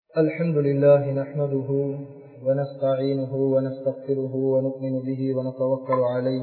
الحمد لله نحمده ونستعينه ونستغفره ونؤمن به ونتوكل عليه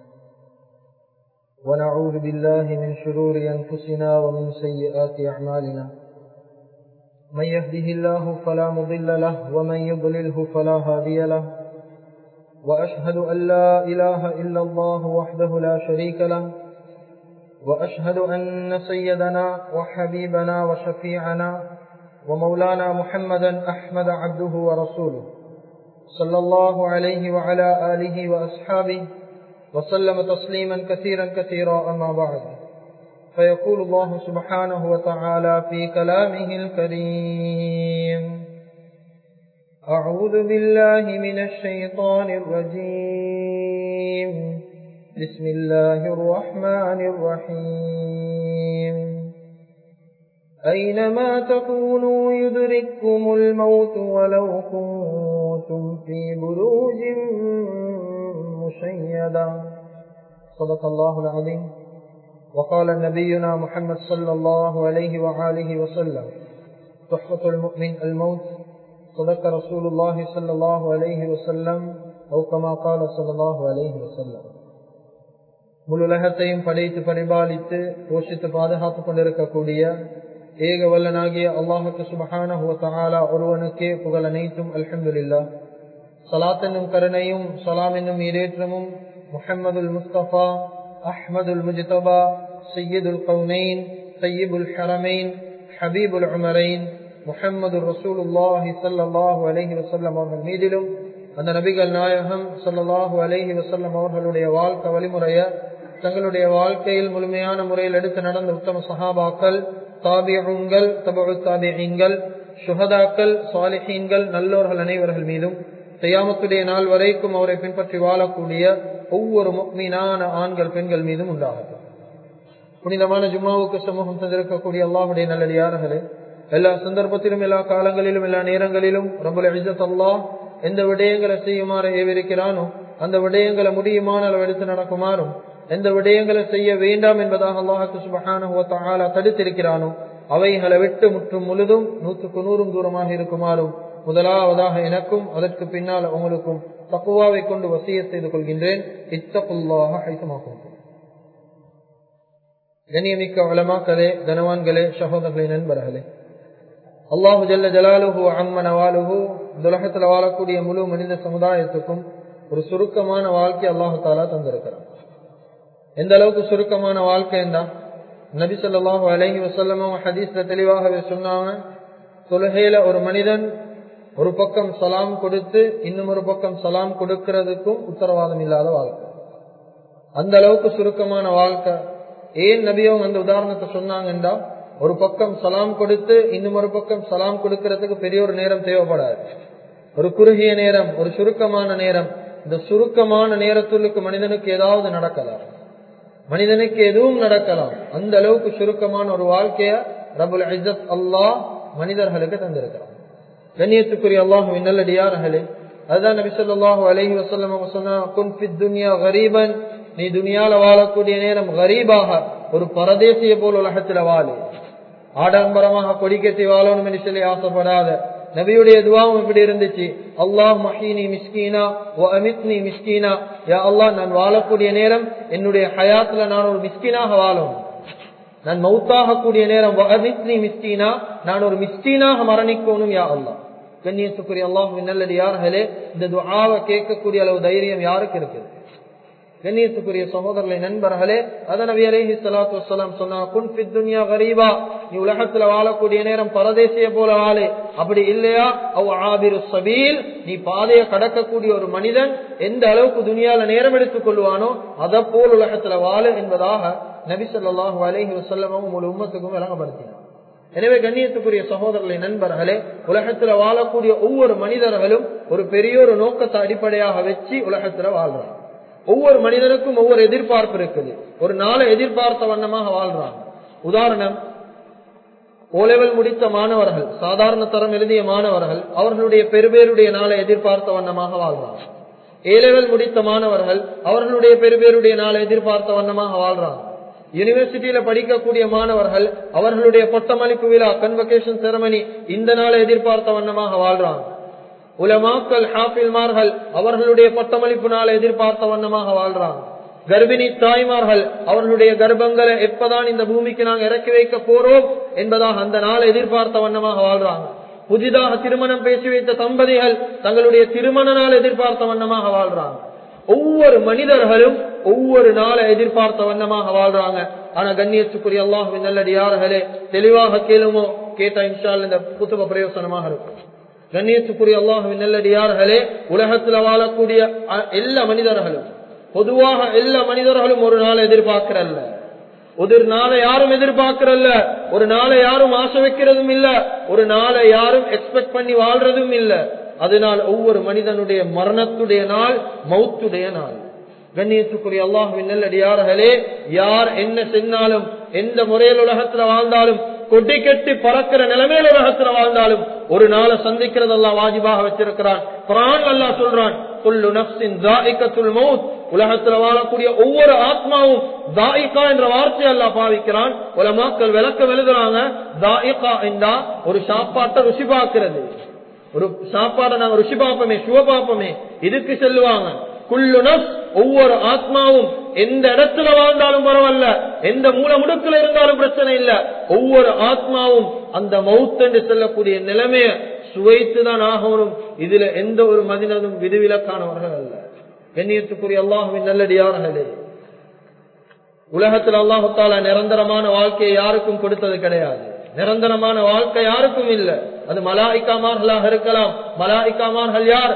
ونعوذ بالله من شرور أنفسنا ومن سيئات أعمالنا من يهده الله فلا مضل له ومن يضلله فلا هادي له وأشهد أن لا إله إلا الله وحده لا شريك له وأشهد أن سيدنا وحبيبنا وشفيعنا ومولانا محمدا أحمد عبده ورسوله صلى الله عليه وعلى آله وأصحابه وسلم تسليما كثيرا كثيرا أما بعد فيقول الله سبحانه وتعالى في كلامه الكريم أعوذ بالله من الشيطان الرجيم بسم الله الرحمن الرحيم أينما تكونوا يدرككم الموت ولو كنتم في بروج مشيدا صدق الله العظيم وقال نبينا محمد صلى الله عليه وآله وسلم تحفة المؤمن الموت صدق رسول الله صلى الله عليه وسلم أو كما قال صلى الله عليه وسلم முழு உலகத்தையும் படைத்து பரிபாலித்து போஷித்து பாதுகாத்துக் கொண்டிருக்கக்கூடிய ஏக வல்லனாகிய அல்லாஹுக்கு சுபஹான ஒருவனுக்கே புகழ் அனைத்தும் அல்ஹம்துல்லா சலாத் என்னும் கருணையும் சலாம் என்னும் ஈரேற்றமும் முஹம்மதுல் முஸ்தபா அஹ்மதுல் முஜ்தபா சையீதுல் கவுனைன் சையீபுல் ஹரமைன் ஹபீபுல் உமரைன் முஹம்மது ரசூலுல்லாஹி சல்லாஹூ அலஹி வசல்லம் அவர்கள் மீதிலும் அந்த நபிகள் நாயகம் சல்லாஹூ அலஹி வசல்லம் அவர்களுடைய வாழ்க்கை வழிமுறைய தங்களுடைய வாழ்க்கையில் முழுமையான முறையில் எடுத்து நடந்த உத்தம சஹாபாக்கள் தாபியங்கள் தபு தாபியங்கள் சுகதாக்கள் சாலிஹீன்கள் நல்லோர்கள் அனைவர்கள் மீதும் செய்யாமத்துடைய நாள் வரைக்கும் அவரை பின்பற்றி வாழக்கூடிய ஒவ்வொரு மீனான ஆண்கள் பெண்கள் மீதும் உண்டாகட்டும் புனிதமான ஜும்மாவுக்கு சமூகம் தந்திருக்கக்கூடிய அல்லாஹுடைய நல்லடியார்களே எல்லா சந்தர்ப்பத்திலும் எல்லா காலங்களிலும் எல்லா நேரங்களிலும் ரபுல் இஜத் அல்லாஹ் எந்த விடயங்களை செய்யுமாறு ஏவிருக்கிறானோ அந்த விடயங்களை முடியுமான அளவு எடுத்து நடக்குமாறும் எந்த விடயங்களை செய்ய வேண்டாம் என்பதாக அல்லாஹுக்கு சுபஹான தடுத்திருக்கிறானோ அவைகளை விட்டு முற்றும் முழுதும் நூற்றுக்கு நூறும் தூரமாக இருக்குமாறும் முதலாவதாக எனக்கும் அதற்கு பின்னால் உங்களுக்கும் தக்குவாவை கொண்டு வசிய செய்து கொள்கின்றேன் இத்தகுல்லாக ஹைசமாக்கும் கண்ணியமிக்க வளமாக்களே கனவான்களே சகோதரர்களே நண்பர்களே அல்லாஹு ஜல்ல ஜலாலுஹு அம்மன வாலுஹு துலகத்தில் வாழக்கூடிய முழு மனித சமுதாயத்துக்கும் ஒரு சுருக்கமான வாழ்க்கை அல்லாஹு தாலா தந்திருக்கிறான் எந்த அளவுக்கு சுருக்கமான வாழ்க்கை தான் நபி சொல்லாஹு அலஹி வசல்லமும் ஹதீஸ்ல தெளிவாகவே சொன்னாங்க தொழுகையில ஒரு மனிதன் ஒரு பக்கம் சலாம் கொடுத்து இன்னும் ஒரு பக்கம் சலாம் கொடுக்கிறதுக்கும் உத்தரவாதம் இல்லாத வாழ்க்கை அந்த அளவுக்கு சுருக்கமான வாழ்க்கை ஏன் நபியும் அந்த உதாரணத்தை சொன்னாங்கன்றா ஒரு பக்கம் சலாம் கொடுத்து இன்னும் ஒரு பக்கம் சலாம் கொடுக்கறதுக்கு பெரிய ஒரு நேரம் தேவைப்படாது ஒரு குறுகிய நேரம் ஒரு சுருக்கமான நேரம் இந்த சுருக்கமான நேரத்துக்கு மனிதனுக்கு ஏதாவது நடக்கலாம் மனிதனுக்கு எதுவும் நடக்கலாம் அந்த அளவுக்கு சுருக்கமான ஒரு வாழ்க்கைய ரபுல் இஜத் அல்லாஹ் மனிதர்களுக்கு தந்திருக்கிறான் கண்ணியத்துக்குரிய அல்லாஹும் நல்லடியார்களே அதுதான் நபி சொல்லாஹு அலஹி வசல்லம் சொன்னா குன் துன்யா கரீபன் நீ துனியால வாழக்கூடிய நேரம் கரீபாக ஒரு பரதேசிய போல் உலகத்துல வாழு ஆடம்பரமாக கொடிக்கட்டி வாழணும் என்று சொல்லி ஆசைப்படாத நபியுடைய துவாவும் இப்படி இருந்துச்சு அல்லாஹ் மஹீனி மிஸ்கீனா ஓ அமித்னி மிஸ்கீனா யா அல்லாஹ் நான் வாழக்கூடிய நேரம் என்னுடைய ஹயாத்துல நான் ஒரு மிஸ்கீனாக வாழணும் நான் மௌத்தாக கூடிய நேரம் அமித்னி மிஸ்கீனா நான் ஒரு மிஸ்கீனாக மரணிக்கணும் யா அல்லாஹ் கண்ணியத்துக்குரிய அல்லாஹ் நல்லடியார்களே இந்த துவாவை கேட்கக்கூடிய அளவு தைரியம் யாருக்கு இருக்குது கண்ணியத்துக்குரிய சகோதரர்களை நண்பர்களே அத நபி அலஹி சலாத்து வலாம் சொன்னா குன் துன்யா கரீபா நீ உலகத்துல வாழக்கூடிய நேரம் பரதேசிய போல வாழு அப்படி இல்லையா அவ் ஆபிரு சபீல் நீ பாதையை கடக்கக்கூடிய ஒரு மனிதன் எந்த அளவுக்கு துனியால நேரம் எடுத்துக் கொள்வானோ அதை போல் உலகத்துல வாழு என்பதாக நபி சொல்லாஹு அலஹி வசல்லமும் உங்கள் உம்மத்துக்கும் விளங்கப்படுத்தினார் எனவே கண்ணியத்துக்குரிய சகோதரர்களை நண்பர்களே உலகத்துல வாழக்கூடிய ஒவ்வொரு மனிதர்களும் ஒரு பெரிய ஒரு நோக்கத்தை அடிப்படையாக வச்சு உலகத்துல வாழ்றாங்க ஒவ்வொரு மனிதனுக்கும் ஒவ்வொரு எதிர்பார்ப்பு இருக்குது ஒரு நாளை எதிர்பார்த்த வண்ணமாக வாழ்றாங்க உதாரணம் ஓலெவல் முடித்த மாணவர்கள் சாதாரண தரம் எழுதிய மாணவர்கள் அவர்களுடைய பெருபேருடைய நாளை எதிர்பார்த்த வண்ணமாக வாழ்றாங்க ஏலெவல் முடித்த மாணவர்கள் அவர்களுடைய பெருபேருடைய நாளை எதிர்பார்த்த வண்ணமாக வாழ்றாங்க யூனிவர்சிட்டியில படிக்கக்கூடிய மாணவர்கள் அவர்களுடைய பட்டமளிப்பு விழா கன்வகேஷன் செரமனி இந்த நாளை எதிர்பார்த்த வண்ணமாக வாழ்றாங்க உலமாக்கல் ஹாஃபில்மார்கள் அவர்களுடைய பட்டமளிப்பு நாளை எதிர்பார்த்த வண்ணமாக வாழ்றாங்க கர்ப்பிணி தாய்மார்கள் அவர்களுடைய கர்ப்பங்களை எப்பதான் இந்த பூமிக்கு நாங்கள் இறக்கி வைக்க போறோம் என்பதாக அந்த நாளை எதிர்பார்த்த வண்ணமாக வாழ்றாங்க புதிதாக திருமணம் பேசி வைத்த தம்பதிகள் தங்களுடைய திருமண நாள் எதிர்பார்த்த வண்ணமாக வாழ்றாங்க ஒவ்வொரு மனிதர்களும் ஒவ்வொரு நாளை எதிர்பார்த்த வண்ணமாக வாழ்றாங்க ஆனா கண்ணியத்துக்குரிய அல்லாஹுவின் நல்லடியார்களே தெளிவாக கேளுமோ கேட்டா இன்ஷால் இந்த புத்தக பிரயோசனமாக இருக்கும் கண்ணியத்துக்குரிய அல்லாஹுவின் நல்லடியார்களே உலகத்துல வாழக்கூடிய எல்லா மனிதர்களும் பொதுவாக எல்லா மனிதர்களும் ஒரு நாளை எதிர்பார்க்கிறல்ல ஒரு நாளை யாரும் எதிர்பார்க்கிறல்ல ஒரு நாளை யாரும் ஆசை வைக்கிறதும் இல்ல ஒரு நாளை யாரும் எக்ஸ்பெக்ட் பண்ணி வாழ்றதும் இல்ல அதனால் ஒவ்வொரு மனிதனுடைய மரணத்துடைய நாள் மௌத்துடைய நாள் கண்ணியத்துக்குரிய அல்லாஹுவின் நல்லடியார்களே யார் என்ன செஞ்சாலும் எந்த முறையில் உலகத்துல வாழ்ந்தாலும் கொட்டி கட்டி பறக்கிற நிலைமையில உலகத்துல வாழ்ந்தாலும் ஒரு நாளை சந்திக்கிறது அல்லா வாஜிபாக வச்சிருக்கிறான் குரான் அல்லா சொல்றான் குல்லு நப்சின் ஜாயிக்கத்துல் மௌத் உலகத்துல வாழக்கூடிய ஒவ்வொரு ஆத்மாவும் தாயிகா என்ற வார்த்தையை அல்லா பாவிக்கிறான் உலமாக்கள் விளக்க எழுதுறாங்க தாயிகா என்றா ஒரு சாப்பாட்டை ருசி பார்க்கிறது ஒரு சாப்பாடை நாங்க ருசி பார்ப்போமே சுவ பார்ப்போமே இதுக்கு செல்லுவாங்க குள்ளுனஸ் ஒவ்வொரு ஆத்மாவும் எந்த இடத்துல வாழ்ந்தாலும் பரவாயில்ல எந்த மூல முடுக்கில் இருந்தாலும் பிரச்சனை இல்ல ஒவ்வொரு ஆத்மாவும் அந்த மவுத் என்று செல்லக்கூடிய நிலைமைய சுவைத்துதான் ஆகணும் இதுல எந்த ஒரு மனிதனும் விதிவிலக்கானவர்கள் அல்ல கண்ணியத்துக்குரிய அல்லாஹுவின் நல்லடியார்களே உலகத்தில் அல்லாஹால நிரந்தரமான வாழ்க்கையை யாருக்கும் கொடுத்தது கிடையாது நிரந்தரமான வாழ்க்கை யாருக்கும் இல்ல அது மலாய்க்காமார்களாக இருக்கலாம் மலாய்க்காமார்கள் யார்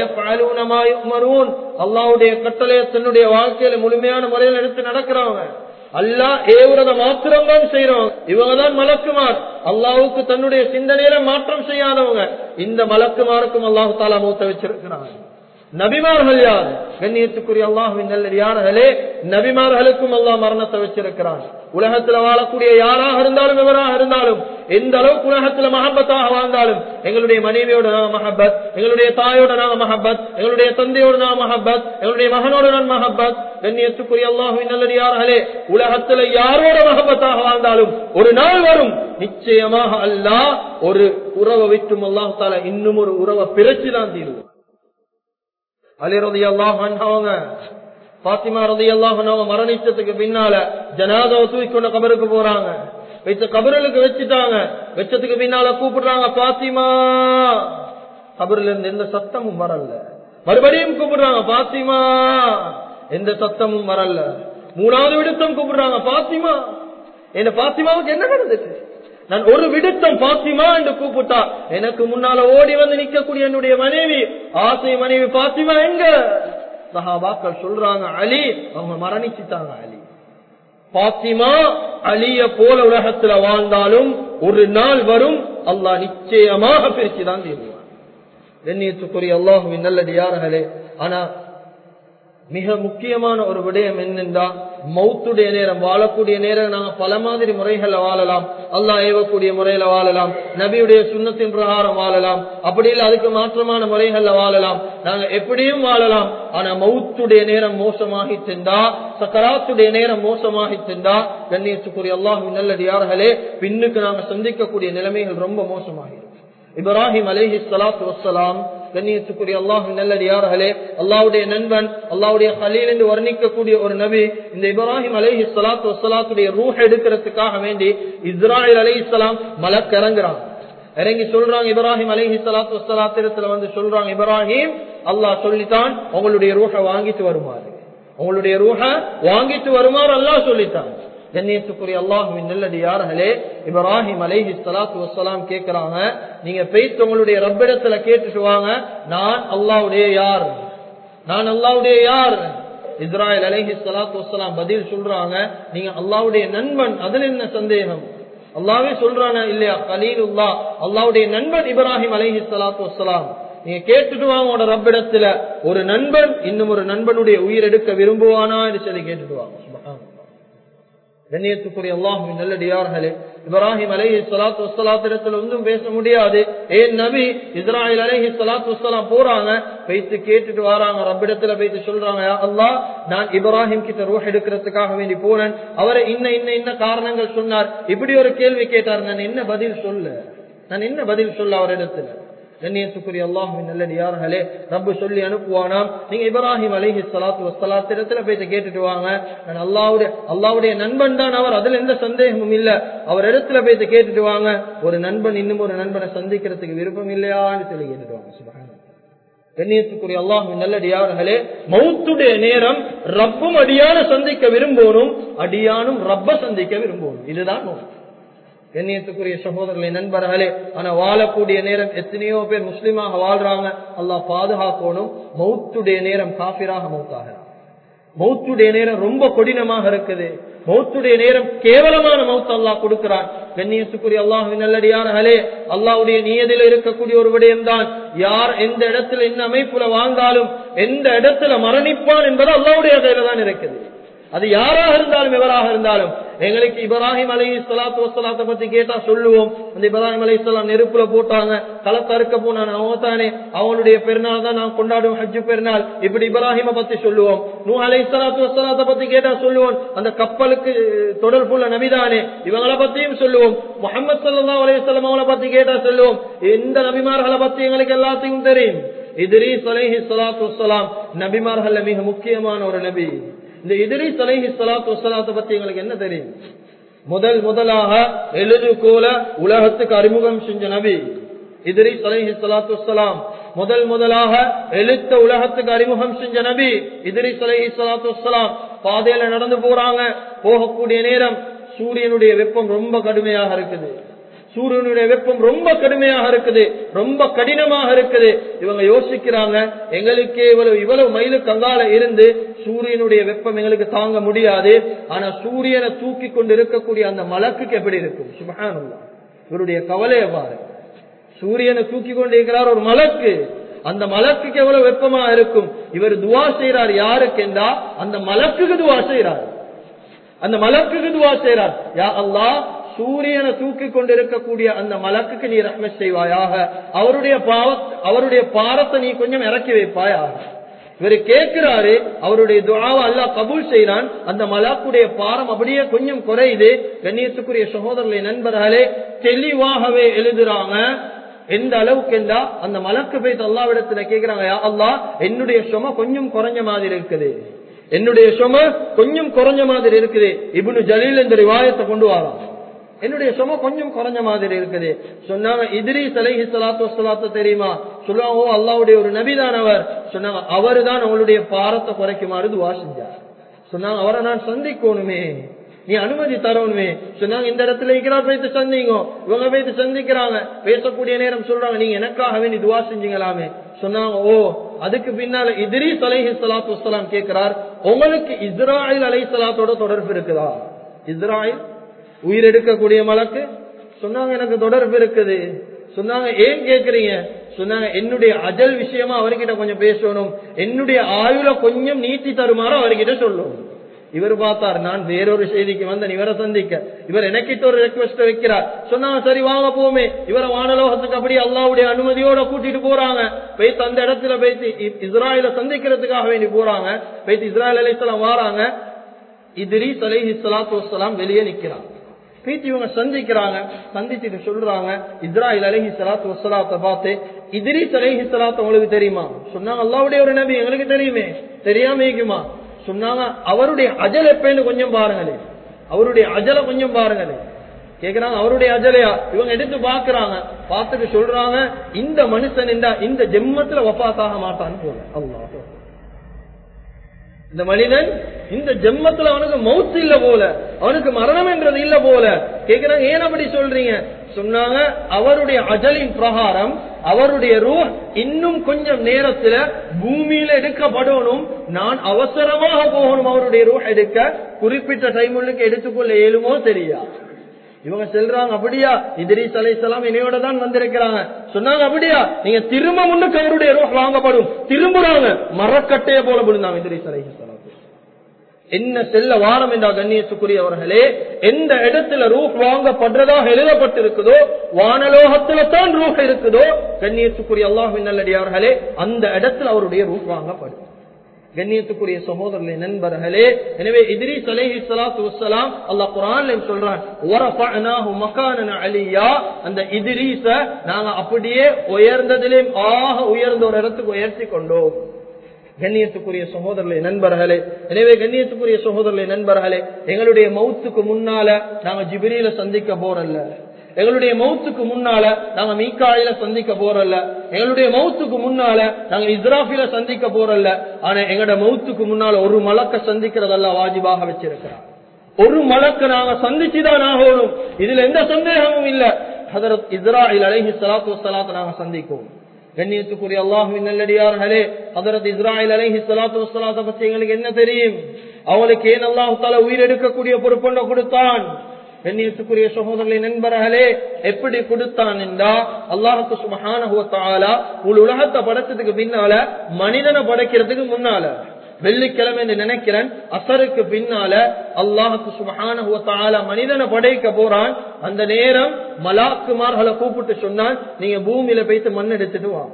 அல்லாவுடைய கட்டளையை தன்னுடைய வாழ்க்கையில முழுமையான முறையில் எடுத்து நடக்கிறவங்க அல்லா ஏவுறத மாத்திரம் தான் செய்யறவங்க இவங்க தான் மலக்குமார் அல்லாவுக்கு தன்னுடைய சிந்தனையில மாற்றம் செய்யாதவங்க இந்த மலக்குமாருக்கும் அல்லாஹு தாலா மூத்த வச்சிருக்கிறாங்க நபிமார்கள் யார் கண்ணியத்துக்குரிய அல்லாஹுவின் நல்லே நபிமார்களுக்கும் அல்லாஹ் மரணத்தை வச்சிருக்கிறான் உலகத்துல வாழக்கூடிய யாராக இருந்தாலும் எவராக இருந்தாலும் எந்த அளவுக்கு உலகத்துல மஹபத்தாக வாழ்ந்தாலும் எங்களுடைய மனைவியோட நாம மஹபத் எங்களுடைய தாயோட நாம மஹபத் எங்களுடைய தந்தையோட நாம மஹபத் எங்களுடைய மகனோட நான் மஹபத் கண்ணியத்துக்குரிய அல்லாஹுவின் நல்லடியார்களே உலகத்துல யாரோட மஹபத்தாக வாழ்ந்தாலும் ஒரு நாள் வரும் நிச்சயமாக அல்லாஹ் ஒரு உறவை விட்டும் அல்லாஹ் தால இன்னும் ஒரு உறவை பிறச்சுதான் தீருவோம் அலி ரதி அல்லாஹ் பாத்திமா ரதி அல்லாஹ் மரணிச்சதுக்கு பின்னால ஜனாதாவை தூக்கி கபருக்கு போறாங்க வச்ச கபர்களுக்கு வச்சுட்டாங்க வச்சதுக்கு பின்னால கூப்பிடுறாங்க பாத்திமா கபருல இருந்து எந்த சத்தமும் வரல மறுபடியும் கூப்பிடுறாங்க பாத்திமா எந்த சத்தமும் வரல மூணாவது விடுத்தம் கூப்பிடுறாங்க பாத்திமா என்ன பாத்திமாவுக்கு என்ன நடந்துச்சு நான் ஒரு விடுத்தம் பாத்திமா என்று கூப்பிட்டா எனக்கு முன்னால ஓடி வந்து நிக்கக்கூடிய என்னுடைய மனைவி ஆசை மனைவி பாத்திமா எங்க சஹாபாக்கள் சொல்றாங்க அலி அவங்க மரணிச்சுட்டாங்க அலி பாத்திமா அலிய போல உலகத்துல வாழ்ந்தாலும் ஒரு நாள் வரும் அல்லாஹ் நிச்சயமாக பிரிச்சுதான் தீர்வான் கண்ணியத்துக்குரிய அல்லாஹுவின் நல்லடியார்களே ஆனா மிக முக்கியமான ஒரு விடயம் என்னென்றா மௌத்துடைய நேரம் வாழக்கூடிய நேரம் நாங்க பல மாதிரி முறைகள்ல வாழலாம் அல்லா ஏவக்கூடிய முறையில வாழலாம் நபியுடைய சுண்ணத்தின் பிரகாரம் வாழலாம் அப்படி இல்லை அதுக்கு மாற்றமான முறைகள்ல வாழலாம் நாங்க எப்படியும் வாழலாம் ஆனா மௌத்துடைய நேரம் மோசமாகி சென்றா சக்கராத்துடைய நேரம் மோசமாகி சென்றா கண்ணியத்துக்குரிய அல்லாஹு நல்லடியார்களே பின்னுக்கு நாங்க சந்திக்கக்கூடிய நிலைமைகள் ரொம்ப மோசமாகிடும் இப்ராஹிம் அலேஹி சலாத்து வசலாம் கண்ணியத்துக்குரிய அல்லாஹு நல்லடியார்களே அல்லாவுடைய நண்பன் அல்லாவுடைய ஹலீல் என்று வர்ணிக்கக்கூடிய ஒரு நபி இந்த இப்ராஹிம் அலேஹி சலாத்து வசலாத்துடைய ரூஹ் எடுக்கிறதுக்காக வேண்டி இஸ்ராயல் அலி இஸ்லாம் மலக்கு இறங்குறாங்க இறங்கி சொல்றாங்க இப்ராஹிம் அலேஹி சலாத்து வசலாத்திரத்துல வந்து சொல்றாங்க இப்ராஹிம் அல்லாஹ் சொல்லித்தான் உங்களுடைய ரூஹ வாங்கிட்டு வருமாறு உங்களுடைய ரூஹ வாங்கிட்டு வருமாறு அல்லாஹ் சொல்லித்தான் கண்ணியத்துக்குரிய அல்லாஹுவின் நல்லடியார்களே இப்ராஹிம் அலைஹி சலாத்து வசலாம் கேட்கிறாங்க நீங்க பேசி உங்களுடைய ரப்பிடத்துல கேட்டுட்டு வாங்க நான் அல்லாவுடைய யார் நான் அல்லாவுடைய யார் இஸ்ராயல் அலைஹி சலாத்து வசலாம் பதில் சொல்றாங்க நீங்க அல்லாவுடைய நண்பன் அதுல என்ன சந்தேகம் அல்லாவே சொல்றான இல்லையா கலீலுல்லா அல்லாவுடைய நண்பன் இப்ராஹிம் அலைஹி சலாத்து வசலாம் நீங்க கேட்டுட்டு வாங்க உங்களோட ரப்பிடத்துல ஒரு நண்பன் இன்னும் ஒரு நண்பனுடைய உயிர் எடுக்க விரும்புவானா என்று சொல்லி கேட்டுட்டு வாங்க கண்ணியத்துக்குரிய அல்லாஹுவின் நல்லடியார்களே இப்ராஹிம் அலஹி சலாத்து வசலாத்திரத்துல ஒன்றும் பேச முடியாது ஏன் நபி இஸ்ராயில் அலஹி சலாத்து வசலாம் போறாங்க வைத்து கேட்டுட்டு வராங்க ரப்பிடத்துல வைத்து சொல்றாங்க அல்லா நான் இப்ராஹிம் கிட்ட ரூஹ் எடுக்கிறதுக்காக வேண்டி போனேன் அவரை இன்ன இன்ன இன்ன காரணங்கள் சொன்னார் இப்படி ஒரு கேள்வி கேட்டார் நான் என்ன பதில் சொல்ல நான் என்ன பதில் சொல்ல அவரிடத்துல கண்ணியத்துக்குரிய அல்லாஹின் நல்லடியார்களே ரப்பு சொல்லி அனுப்புவானாம் நீங்க இப்ராஹிம் அலிஹி சலாத்து வசலாத்திரத்துல போயிட்டு கேட்டுட்டு வாங்க நான் அல்லாவுடைய அல்லாவுடைய நண்பன் தான் அவர் அதுல எந்த சந்தேகமும் இல்ல அவர் இடத்துல போயிட்டு கேட்டுட்டு வாங்க ஒரு நண்பன் இன்னும் ஒரு நண்பனை சந்திக்கிறதுக்கு விருப்பம் இல்லையான்னு சொல்லி கேட்டுட்டு வாங்க சுபகான கண்ணியத்துக்குரிய அல்லாஹின் நல்லடியார்களே மௌத்துடைய நேரம் ரப்பும் அடியான சந்திக்க விரும்பணும் அடியானும் ரப்ப சந்திக்க விரும்பணும் இதுதான் நோக்கம் கண்ணியத்துக்குரிய சகோதரர்களை நண்பர்களே ஆனா வாழக்கூடிய நேரம் எத்தனையோ பேர் முஸ்லீமாக வாழ்றாங்க அல்லாஹ் பாதுகாக்கணும் மௌத்துடைய நேரம் காபிராக மௌத்தாகிறார் மௌத்துடைய நேரம் ரொம்ப கொடினமாக இருக்குது மௌத்துடைய நேரம் கேவலமான மௌத்து அல்லாஹ் கொடுக்கிறான் கண்ணியத்துக்குரிய அல்லாஹின் நல்லடியார்களே அல்லாவுடைய நியதியில் இருக்கக்கூடிய ஒரு விடயம்தான் யார் எந்த இடத்துல என்ன அமைப்புல வாழ்ந்தாலும் எந்த இடத்துல மரணிப்பான் என்பது அல்லாவுடைய கையில தான் இருக்குது அது யாராக இருந்தாலும் எவராக இருந்தாலும் எங்களுக்கு இப்ராஹிம் அலி சலாத்து வசலாத்தை பத்தி கேட்டா சொல்லுவோம் அந்த இப்ராஹிம் அலி இஸ்லாம் நெருப்புல போட்டாங்க களத்தை அறுக்க போனான் அவன் தானே அவனுடைய பெருநாள் தான் நான் கொண்டாடுவோம் ஹஜ்ஜு பெருநாள் இப்படி இப்ராஹிம பத்தி சொல்லுவோம் நூ அலை சலாத்து வசலாத்தை பத்தி கேட்டா சொல்லுவோம் அந்த கப்பலுக்கு தொடர்புள்ள நபிதானே இவங்களை பத்தியும் சொல்லுவோம் முகமது சல்லா அலையம் அவங்களை பத்தி கேட்டா சொல்லுவோம் எந்த நபிமார்களை பத்தி எங்களுக்கு எல்லாத்தையும் தெரியும் இதிரீஸ் அலைஹி சலாத்து வசலாம் நபிமார்கள் மிக முக்கியமான ஒரு நபி இந்த இதிரி சலைஹி சலாத்து வசலாத்தை பத்தி எங்களுக்கு என்ன தெரியும் முதல் முதலாக எழுது கோல உலகத்துக்கு அறிமுகம் செஞ்ச நபி இதிரி சலைஹி சலாத்து வசலாம் முதல் முதலாக எழுத்த உலகத்துக்கு அறிமுகம் செஞ்ச நபி இதிரி சலைஹி சலாத்து வசலாம் பாதையில நடந்து போறாங்க போகக்கூடிய நேரம் சூரியனுடைய வெப்பம் ரொம்ப கடுமையாக இருக்குது சூரியனுடைய வெப்பம் ரொம்ப கடுமையாக இருக்குது ரொம்ப கடினமாக இருக்குது இவங்க யோசிக்கிறாங்க எங்களுக்கே இவ்வளவு இவ்வளவு மைலுக்கு அங்கால இருந்து சூரியனுடைய வெப்பம் எங்களுக்கு தாங்க முடியாது ஆனா சூரியனை தூக்கி கொண்டு இருக்கக்கூடிய அந்த மலக்குக்கு எப்படி இருக்கும் சுபகானுல்லா இவருடைய கவலை எவ்வாறு சூரியனை தூக்கி கொண்டு இருக்கிறார் ஒரு மலக்கு அந்த மலக்குக்கு எவ்வளவு வெப்பமா இருக்கும் இவர் துவா செய்யறார் யாருக்கு என்றா அந்த மலக்குக்கு துவா செய்யறார் அந்த மலக்குக்கு துவா செய்யறார் யா அல்லாஹ் சூரியனை தூக்கி கொண்டிருக்கக்கூடிய அந்த மலக்குக்கு நீ ரஹ்மத் செய்வாயாக அவருடைய பாவ அவருடைய பாரத்தை நீ கொஞ்சம் இறக்கி வைப்பாயாக இவர் கேட்கிறாரு அவருடைய துவாவை அல்லா கபூல் செய்யறான் அந்த மலாக்குடைய பாரம் அப்படியே கொஞ்சம் குறையுது கண்ணியத்துக்குரிய சகோதரர்களை நண்பர்களே தெளிவாகவே எழுதுறாங்க எந்த அளவுக்கு என்றா அந்த மலக்கு போய் அல்லாவிடத்துல கேட்கிறாங்க அல்லா என்னுடைய சும கொஞ்சம் குறைஞ்ச மாதிரி இருக்குது என்னுடைய சும கொஞ்சம் குறைஞ்ச மாதிரி இருக்குது இப்னு ஜலீல் இந்த ரிவாயத்தை கொண்டு வரான் என்னுடைய சும கொஞ்சம் குறைஞ்ச மாதிரி இருக்குது சொன்னாங்க இதிரி சலைஹி சலாத்து வசலாத்து தெரியுமா சொல்லுவாங்க ஓ அல்லாவுடைய ஒரு நபிதானவர் சொன்னாங்க அவரு தான் அவங்களுடைய பாரத்தை குறைக்குமாறு துவா செஞ்சார் சொன்னாங்க அவரை நான் சந்திக்கணுமே நீ அனுமதி தரணுமே சொன்னாங்க இந்த இடத்துல இருக்கிறார் போயிட்டு சந்திங்க இவங்க போயிட்டு சந்திக்கிறாங்க பேசக்கூடிய நேரம் சொல்றாங்க நீங்க எனக்காக வேண்டி துவா செஞ்சீங்களாமே சொன்னாங்க ஓ அதுக்கு பின்னால இதிரி சலைஹி சலாத்து வசலாம் கேட்கிறார் உங்களுக்கு இஸ்ராயில் அலை சலாத்தோட தொடர்பு இருக்குதா இஸ்ராயில் உயிர் எடுக்கக்கூடிய மலக்கு சொன்னாங்க எனக்கு தொடர்பு இருக்குது சொன்னாங்க ஏன் கேக்குறீங்க சொன்னாங்க என்னுடைய அஜல் விஷயமா அவர்கிட்ட கொஞ்சம் பேசணும் என்னுடைய ஆயுள கொஞ்சம் நீட்டி தருமாறு அவர்கிட்ட சொல்லணும் இவர் பார்த்தார் நான் வேறொரு செய்திக்கு வந்தேன் இவரை சந்திக்க இவர் எனக்கிட்ட ஒரு ரெக்வஸ்ட் வைக்கிறார் சொன்னாங்க சரி வாங்க போமே இவரை வானலோகத்துக்கு அப்படி அல்லாவுடைய அனுமதியோட கூட்டிட்டு போறாங்க போய்த்து அந்த இடத்துல போய்த்து இஸ்ராயல சந்திக்கிறதுக்காக வேண்டி போறாங்க போய்த்து இஸ்ராயல் அலைசலாம் வாராங்க இதிரி சலேஹி சலாத்து வசலாம் வெளியே நிக்கிறாங்க பீத்தி இவங்க சந்திக்கிறாங்க சந்திச்சுட்டு சொல்றாங்க இஸ்ராயில் அலஹி சலாத்து வசலாத்தை பார்த்து இதிரி அலஹி சலாத்து உங்களுக்கு தெரியுமா சொன்னாங்க அல்லாவுடைய ஒரு நபி எங்களுக்கு தெரியுமே தெரியாம இருக்குமா சொன்னாங்க அவருடைய அஜல் எப்பன்னு கொஞ்சம் பாருங்களே அவருடைய அஜல கொஞ்சம் பாருங்களே கேக்குறாங்க அவருடைய அஜலையா இவங்க எடுத்து பாக்குறாங்க பார்த்துட்டு சொல்றாங்க இந்த மனுஷன் இந்த ஜெம்மத்துல வப்பாத்தாக மாட்டான்னு போல அல்லாஹ் இந்த மனிதன் இந்த ஜென்மத்துல அவனுக்கு மவுத்து இல்ல போல அவனுக்கு மரணம் என்றது இல்ல போல கேக்குறாங்க ஏன் அப்படி சொல்றீங்க சொன்னாங்க அவருடைய அஜலின் பிரகாரம் அவருடைய ரூ இன்னும் கொஞ்சம் நேரத்துல பூமியில எடுக்கப்படணும் நான் அவசரமாக போகணும் அவருடைய ரூ எடுக்க குறிப்பிட்ட டைமுள்ளுக்கு எடுத்துக்கொள்ள இயலுமோ தெரியா இவங்க செல்றாங்க அப்படியா இதிரி சலைசலாம் இணையோட தான் வந்திருக்கிறாங்க சொன்னாங்க அப்படியா நீங்க திரும்ப முன்னுக்கு அவருடைய ரூஹ் வாங்கப்படும் திரும்புறாங்க மரக்கட்டைய போல விழுந்தாங்க இதிரி சலைசலாம் என்ன செல்ல வாரம் என்ற கண்ணியத்துக்குரியவர்களே எந்த இடத்துல ரூஹ் வாங்கப்படுறதாக எழுதப்பட்டிருக்குதோ வானலோகத்துல தான் ரூஹ் இருக்குதோ கண்ணியத்துக்குரிய அல்லாஹின் நல்லடியார்களே அந்த இடத்துல அவருடைய ரூஹ் வாங்கப்படும் கண்ணியத்துக்குரிய சகோதரர்களே நண்பர்களே எனவே இதிரி சலேஹி சலாத்து வசலாம் அல்லாஹ் குரான் சொல்றான் அலியா அந்த இதிரீச நாங்க அப்படியே உயர்ந்ததிலே ஆக உயர்ந்த ஒரு இடத்துக்கு உயர்த்தி கொண்டோம் கண்ணியத்துக்குரிய சகோதரர்களே நண்பர்களே எனவே கண்ணியத்துக்குரிய சகோதரர்களே நண்பர்களே எங்களுடைய மௌத்துக்கு முன்னால நாங்க ஜிபிரியில சந்திக்க போறல்ல எங்களுடைய மௌத்துக்கு முன்னால நாங்க மீக்காயில சந்திக்க போறல்ல எங்களுடைய மௌத்துக்கு முன்னால நாங்க இஸ்ராஃபில சந்திக்க போறல்ல ஆனா எங்களோட மௌத்துக்கு முன்னால ஒரு மலக்க சந்திக்கிறதெல்லாம் வாஜிபாக வச்சிருக்கிறார் ஒரு மலக்க நாங்க சந்திச்சுதான் ஆகணும் இதுல எந்த சந்தேகமும் இல்ல ஹதரத் இஸ்ராயில் அலைஹி சலாத்து வசலாத்தை நாங்க சந்திக்கும் கண்ணியத்துக்குரிய அல்லாஹுவின் நல்லடியார்களே ஹதரத் இஸ்ராயில் அலைஹி சலாத்து வசலாத்தை பத்தி எங்களுக்கு என்ன தெரியும் அவளுக்கு ஏன் அல்லாஹு தால உயிர் எடுக்கக்கூடிய பொறுப்பொண்ட கொடுத்தான் கண்ணியத்துக்குரிய சகோதரர்களை நண்பர்களே எப்படி கொடுத்தான் என்றா அல்லாஹுக்கு சுமகான உள் உலகத்தை படைச்சதுக்கு பின்னால மனிதனை படைக்கிறதுக்கு முன்னால வெள்ளிக்கிழமை என்று நினைக்கிறேன் அசருக்கு பின்னால அல்லாஹுக்கு சுமகான மனிதனை படைக்க போறான் அந்த நேரம் மலாக்குமார்களை கூப்பிட்டு சொன்னான் நீங்க பூமியில போய்த்து மண் எடுத்துட்டு வாங்க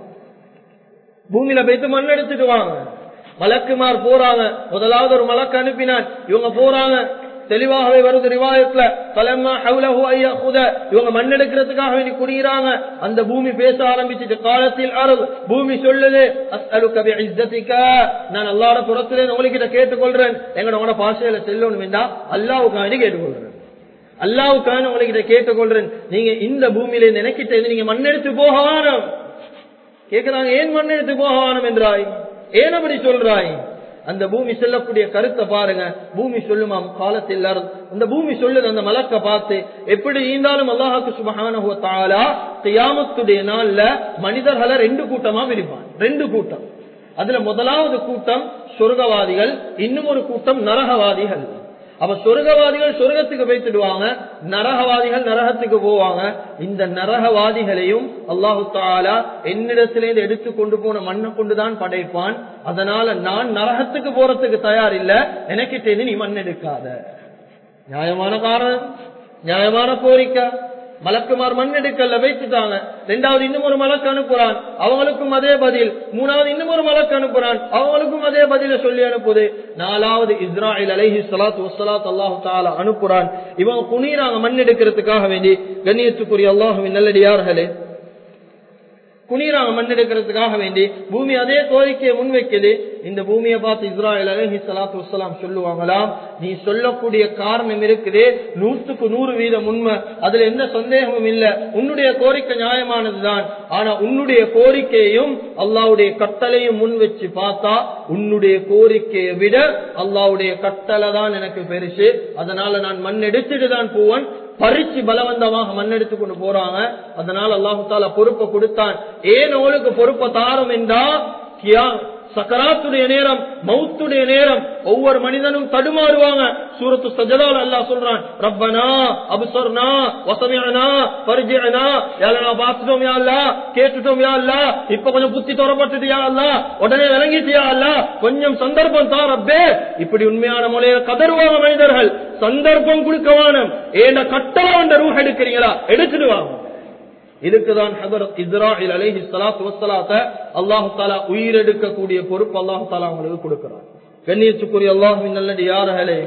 பூமியில போய்த்து மண் எடுத்துட்டு வாங்க மலக்குமார் போறாங்க முதலாவது ஒரு மலக்கு அனுப்பினான் இவங்க போறாங்க தெளிவாகவே வருது ரிவாயத்துல தலைமா ஹவுலஹு ஐயா குத இவங்க மண் எடுக்கிறதுக்காக வேண்டி குடிக்கிறாங்க அந்த பூமி பேச ஆரம்பிச்சுட்டு காலத்தில் அருள் பூமி சொல்லுது அஸ்அலுக பிஇஸ்ஸதிக நான் அல்லாஹ்வோட புறத்திலே உங்ககிட்ட கேட்டுக்கொள்றேன் எங்களோட பாஷையில செல்லணும் வேண்டா அல்லாஹ்வுக்காண்டி கேட்டுக்கொள்றேன் அல்லாஹ்வுக்கான உங்ககிட்ட கேட்டுக்கொள்றேன் நீங்க இந்த பூமியில நினைக்கிட்ட நீங்க மண் எடுத்து போக வாரம் கேக்குறாங்க ஏன் மண் எடுத்து போக வாரம் என்றாய் ஏன் அப்படி சொல்றாய் அந்த பூமி சொல்லக்கூடிய கருத்தை பாருங்க பூமி சொல்லுமாம் காலத்தில் அந்த பூமி சொல்லுது அந்த மலக்க பார்த்து எப்படி இருந்தாலும் அல்லாஹாக்கு சுபகான கியாமத்துடைய நாள்ல மனிதர்களை ரெண்டு கூட்டமா பிரிப்பான் ரெண்டு கூட்டம் அதுல முதலாவது கூட்டம் சொர்க்கவாதிகள் இன்னும் ஒரு கூட்டம் நரகவாதிகள் அப்ப சொர்க்கவாதிகள் சொர்க்கத்துக்கு போய்த்துடுவாங்க நரகவாதிகள் நரகத்துக்கு போவாங்க இந்த நரகவாதிகளையும் அல்லாஹு தாலா என்னிடத்திலேருந்து எடுத்து கொண்டு போன மண்ணை கொண்டுதான் படைப்பான் அதனால நான் நரகத்துக்கு போறதுக்கு தயார் இல்ல எனக்கிட்ட நீ மண் எடுக்காத நியாயமான காரணம் நியாயமான கோரிக்கை மலக்குமார் மண் எடுக்கல வைத்துட்டாங்க ரெண்டாவது இன்னும் ஒரு மலக்கு அனுப்புறான் அவங்களுக்கும் அதே பதில் மூணாவது இன்னும் ஒரு மலக்கு அனுப்புறான் அவங்களுக்கும் அதே பதில சொல்லி அனுப்புது நாலாவது இஸ்ராயில் அலைஹி சலாத்து வசலாத் அல்லாஹு தாலா அனுப்புறான் இவங்க குனிறாங்க மண் எடுக்கிறதுக்காக வேண்டி கண்ணியத்துக்குரிய அல்லாஹுவின் நல்லடியார்களே குனிறாங்க மண் எடுக்கிறதுக்காக வேண்டி பூமி அதே கோரிக்கையை முன்வைக்குது இந்த பூமியை பார்த்து இஸ்ராயல் அலஹி சலாத்து வசலாம் சொல்லுவாங்களாம் நீ சொல்லக்கூடிய காரணம் இருக்குது நூற்றுக்கு நூறு வீதம் உண்மை அதுல எந்த சந்தேகமும் இல்ல உன்னுடைய கோரிக்கை நியாயமானதுதான் ஆனா உன்னுடைய கோரிக்கையையும் அல்லாவுடைய கட்டளையும் முன் வச்சு பார்த்தா உன்னுடைய கோரிக்கையை விட அல்லாவுடைய கட்டளை தான் எனக்கு பெருசு அதனால நான் மண் எடுத்துட்டு தான் போவேன் பறிச்சு பலவந்தமாக மண்ணெடுத்து கொண்டு போறாங்க அதனால அல்லாஹு தாலா பொறுப்பை கொடுத்தான் ஏன் அவளுக்கு பொறுப்பை தாரம் என்றா கியா சக்கராத்துடைய நேரம் மவுத்துடைய நேரம் ஒவ்வொரு மனிதனும் தடுமாறுவாங்க சூரத்து சஜதால் அல்லா சொல்றான் ரப்பனா அபுசர்னா வசமியனா பரிஜயனா யாரா பார்த்துட்டோம் யா அல்லா கேட்டுட்டோம் யா அல்லா இப்ப கொஞ்சம் புத்தி தோறப்பட்டது யா அல்லா உடனே விளங்கிட்டியா அல்லா கொஞ்சம் சந்தர்ப்பம் தான் ரப்பே இப்படி உண்மையான முறையில கதறுவாங்க மனிதர்கள் சந்தர்ப்பம் கொடுக்கவானம் ஏண்ட கட்டளை வந்த ரூஹ் எடுக்கிறீங்களா எடுத்துடுவாங்க இதுக்குதான் ஹதரத் இஸ்ராயில் அலைஹி ஸலாத்து வஸ்ஸலாத்த அல்லாஹ் தஆலா உயிரெடுக்கக்கூடிய பொறுப்பு அல்லாஹ் தஆலா அவங்களுக்கு கொடுக்கிறார் கண்ணியத்துக்குரிய அல்லாஹ்வின் நல்லடியார்களே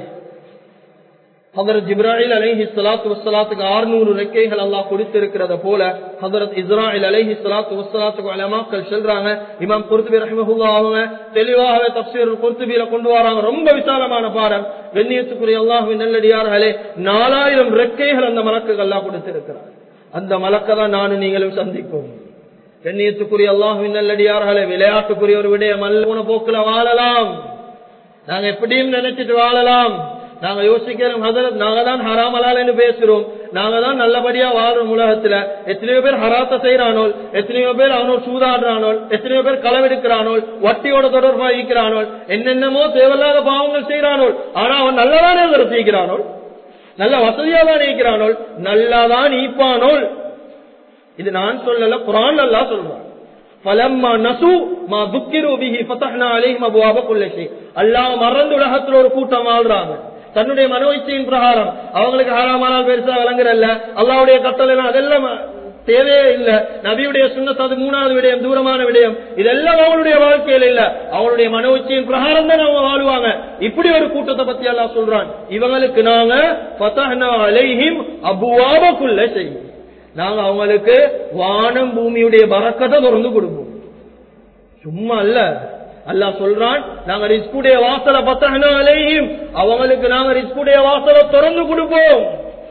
ஹதரத் ஜிப்ராஹில் அலைஹி ஸலாத்து வஸ்ஸலாத்துக்கு 600 ரெக்கைகள் அல்லாஹ் கொடுத்திருக்கிறத போல ஹதரத் இஸ்ராயில் அலைஹி ஸலாத்து வஸ்ஸலாத்துக்கு உலமாக்கள் சொல்றாங்க இமாம் குர்துபி ரஹ்மஹுல்லாஹ் அவங்க தெளிவாகவே தஃப்சீர் குர்துபியில கொண்டு வராங்க ரொம்ப விசாலமான பாடம் கண்ணியத்துக்குரிய அல்லாஹ்வின் நல்லடியார்களே 4000 ரெக்கைகள் அந்த மலக்குகள் அல்லாஹ் கொடுத்திருக்கிறார் அந்த மலக்க தான் நானும் நீங்களும் சந்திக்கும் கண்ணியத்துக்குரிய அல்லாஹுவின் நல்லடியார்களே விளையாட்டுக்குரிய ஒரு விடயம் அல்ல போக்குல வாழலாம் நாங்க எப்படியும் நினைச்சிட்டு வாழலாம் நாங்க யோசிக்கிறோம் ஹதரத் நாங்க தான் ஹராமலால் பேசுறோம் நாங்க தான் நல்லபடியா வாழ்றோம் உலகத்துல எத்தனையோ பேர் ஹராத்த செய்யறானோல் எத்தனையோ பேர் அவனோட சூதாடுறானோல் எத்தனையோ பேர் களவெடுக்கிறானோல் வட்டியோட தொடர்பா இருக்கிறானோல் என்னென்னமோ தேவையில்லாத பாவங்கள் செய்யறானோல் ஆனா அவன் நல்லதானே செய்கிறானோல் நல்ல வசதியா தான் நீக்கிறானோல் நல்லாதான் ஈப்பானோல் இது நான் சொல்லல குரான் நல்லா சொல்றான் பலம்மா நசு மா துக்கிரு பிஹி ஃபதஹ்னா அலைஹிம் அபுவாப குல்ல ஷை அல்லாஹ் மறந்து உலகத்துல ஒரு கூட்டம் வாழ்றாங்க தன்னுடைய மனோ இச்சையின் பிரகாரம் அவங்களுக்கு ஹராமானால் பெருசா விளங்குறல்ல அல்லாவுடைய கட்டளை அதெல்லாம் தேவையே இல்ல நபியுடைய சுண்ணத் அது மூணாவது விடயம் தூரமான விடயம் இதெல்லாம் அவங்களுடைய வாழ்க்கையில இல்ல அவங்களுடைய மனோ இச்சையின் பிரகாரம் தான் அவங்க வாழ்வாங்க இப்படி ஒரு கூட்டத்தை பத்தி எல்லாம் சொல்றான் இவங்களுக்கு நாங்க ஃபதஹ்னா அலைஹிம் அபுவாப குல்ல ஷை நாங்க அவங்களுக்கு வானம் பூமியுடைய பறக்கத்தை திறந்து கொடுப்போம் சும்மா அல்ல அல்லாஹ் சொல்றான் நாங்க ரிஸ்குடைய வாசலை பத்தகனா அலையும் அவங்களுக்கு நாங்க ரிஸ்குடைய வாசலை திறந்து கொடுப்போம்